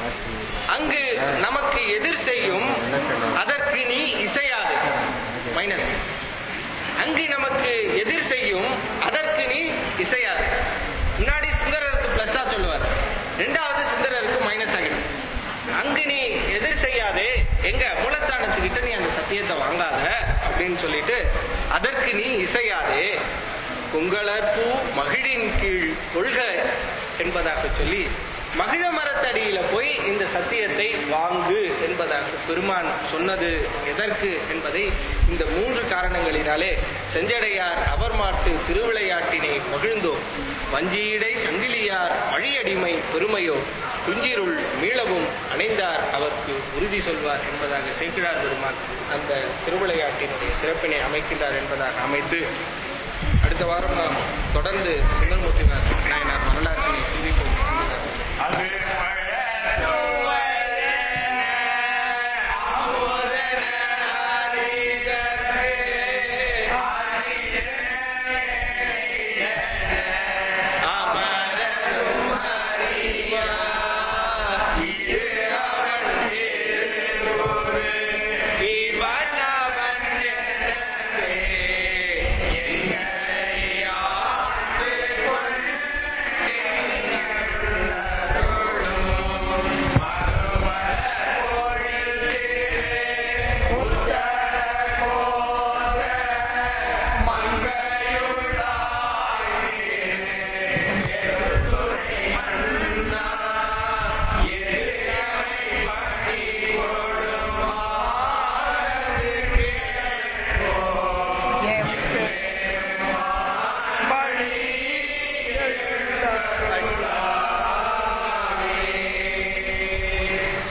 அங்கு நமக்கு எதிர் செய்யும் அதற்கு நீ இசையாது மைனஸ் அங்கு நமக்கு எதிர் செய்யும் அதற்கு நீ இசையாது முன்னாடி சுந்தரருக்கு பிளஸ்ஸா சொல்லுவார் ரெண்டாவது சுந்தரருக்கு மைனஸ் ஆகிடும் அங்கு நீ எதிர் செய்யாதே எங்க மூலத்தானத்துக்கிட்ட நீ அந்த சத்தியத்தை வாங்காத அப்படின்னு சொல்லிட்டு அதற்கு நீ இசையாதே குங்களர் பூ மகிழின் கீழ் கொள்க என்பதாக சொல்லி மகிழ மரத்தடியில போய் இந்த சத்தியத்தை வாங்கு என்பதாக பெருமான் சொன்னது எதற்கு என்பதை இந்த மூன்று காரணங்களினாலே செஞ்சடையார் அவர் மாட்டு திருவிளையாட்டினை மகிழ்ந்தோம் வஞ்சியிடை சங்கிலியார் வழியடிமை பெருமையோ துஞ்சிருள் மீளவும் அணைந்தார் அவருக்கு உறுதி சொல்வார் என்பதாக சேக்கிழார் பெருமான் அந்த திருவிளையாட்டினுடைய சிறப்பினை அமைக்கின்றார் என்பதாக அமைத்து அடுத்த வாரம் நாம் தொடர்ந்து சுந்தரமூர்த்தி நாயனார் வரலாற்றினை சிந்திப்போம் அது மழை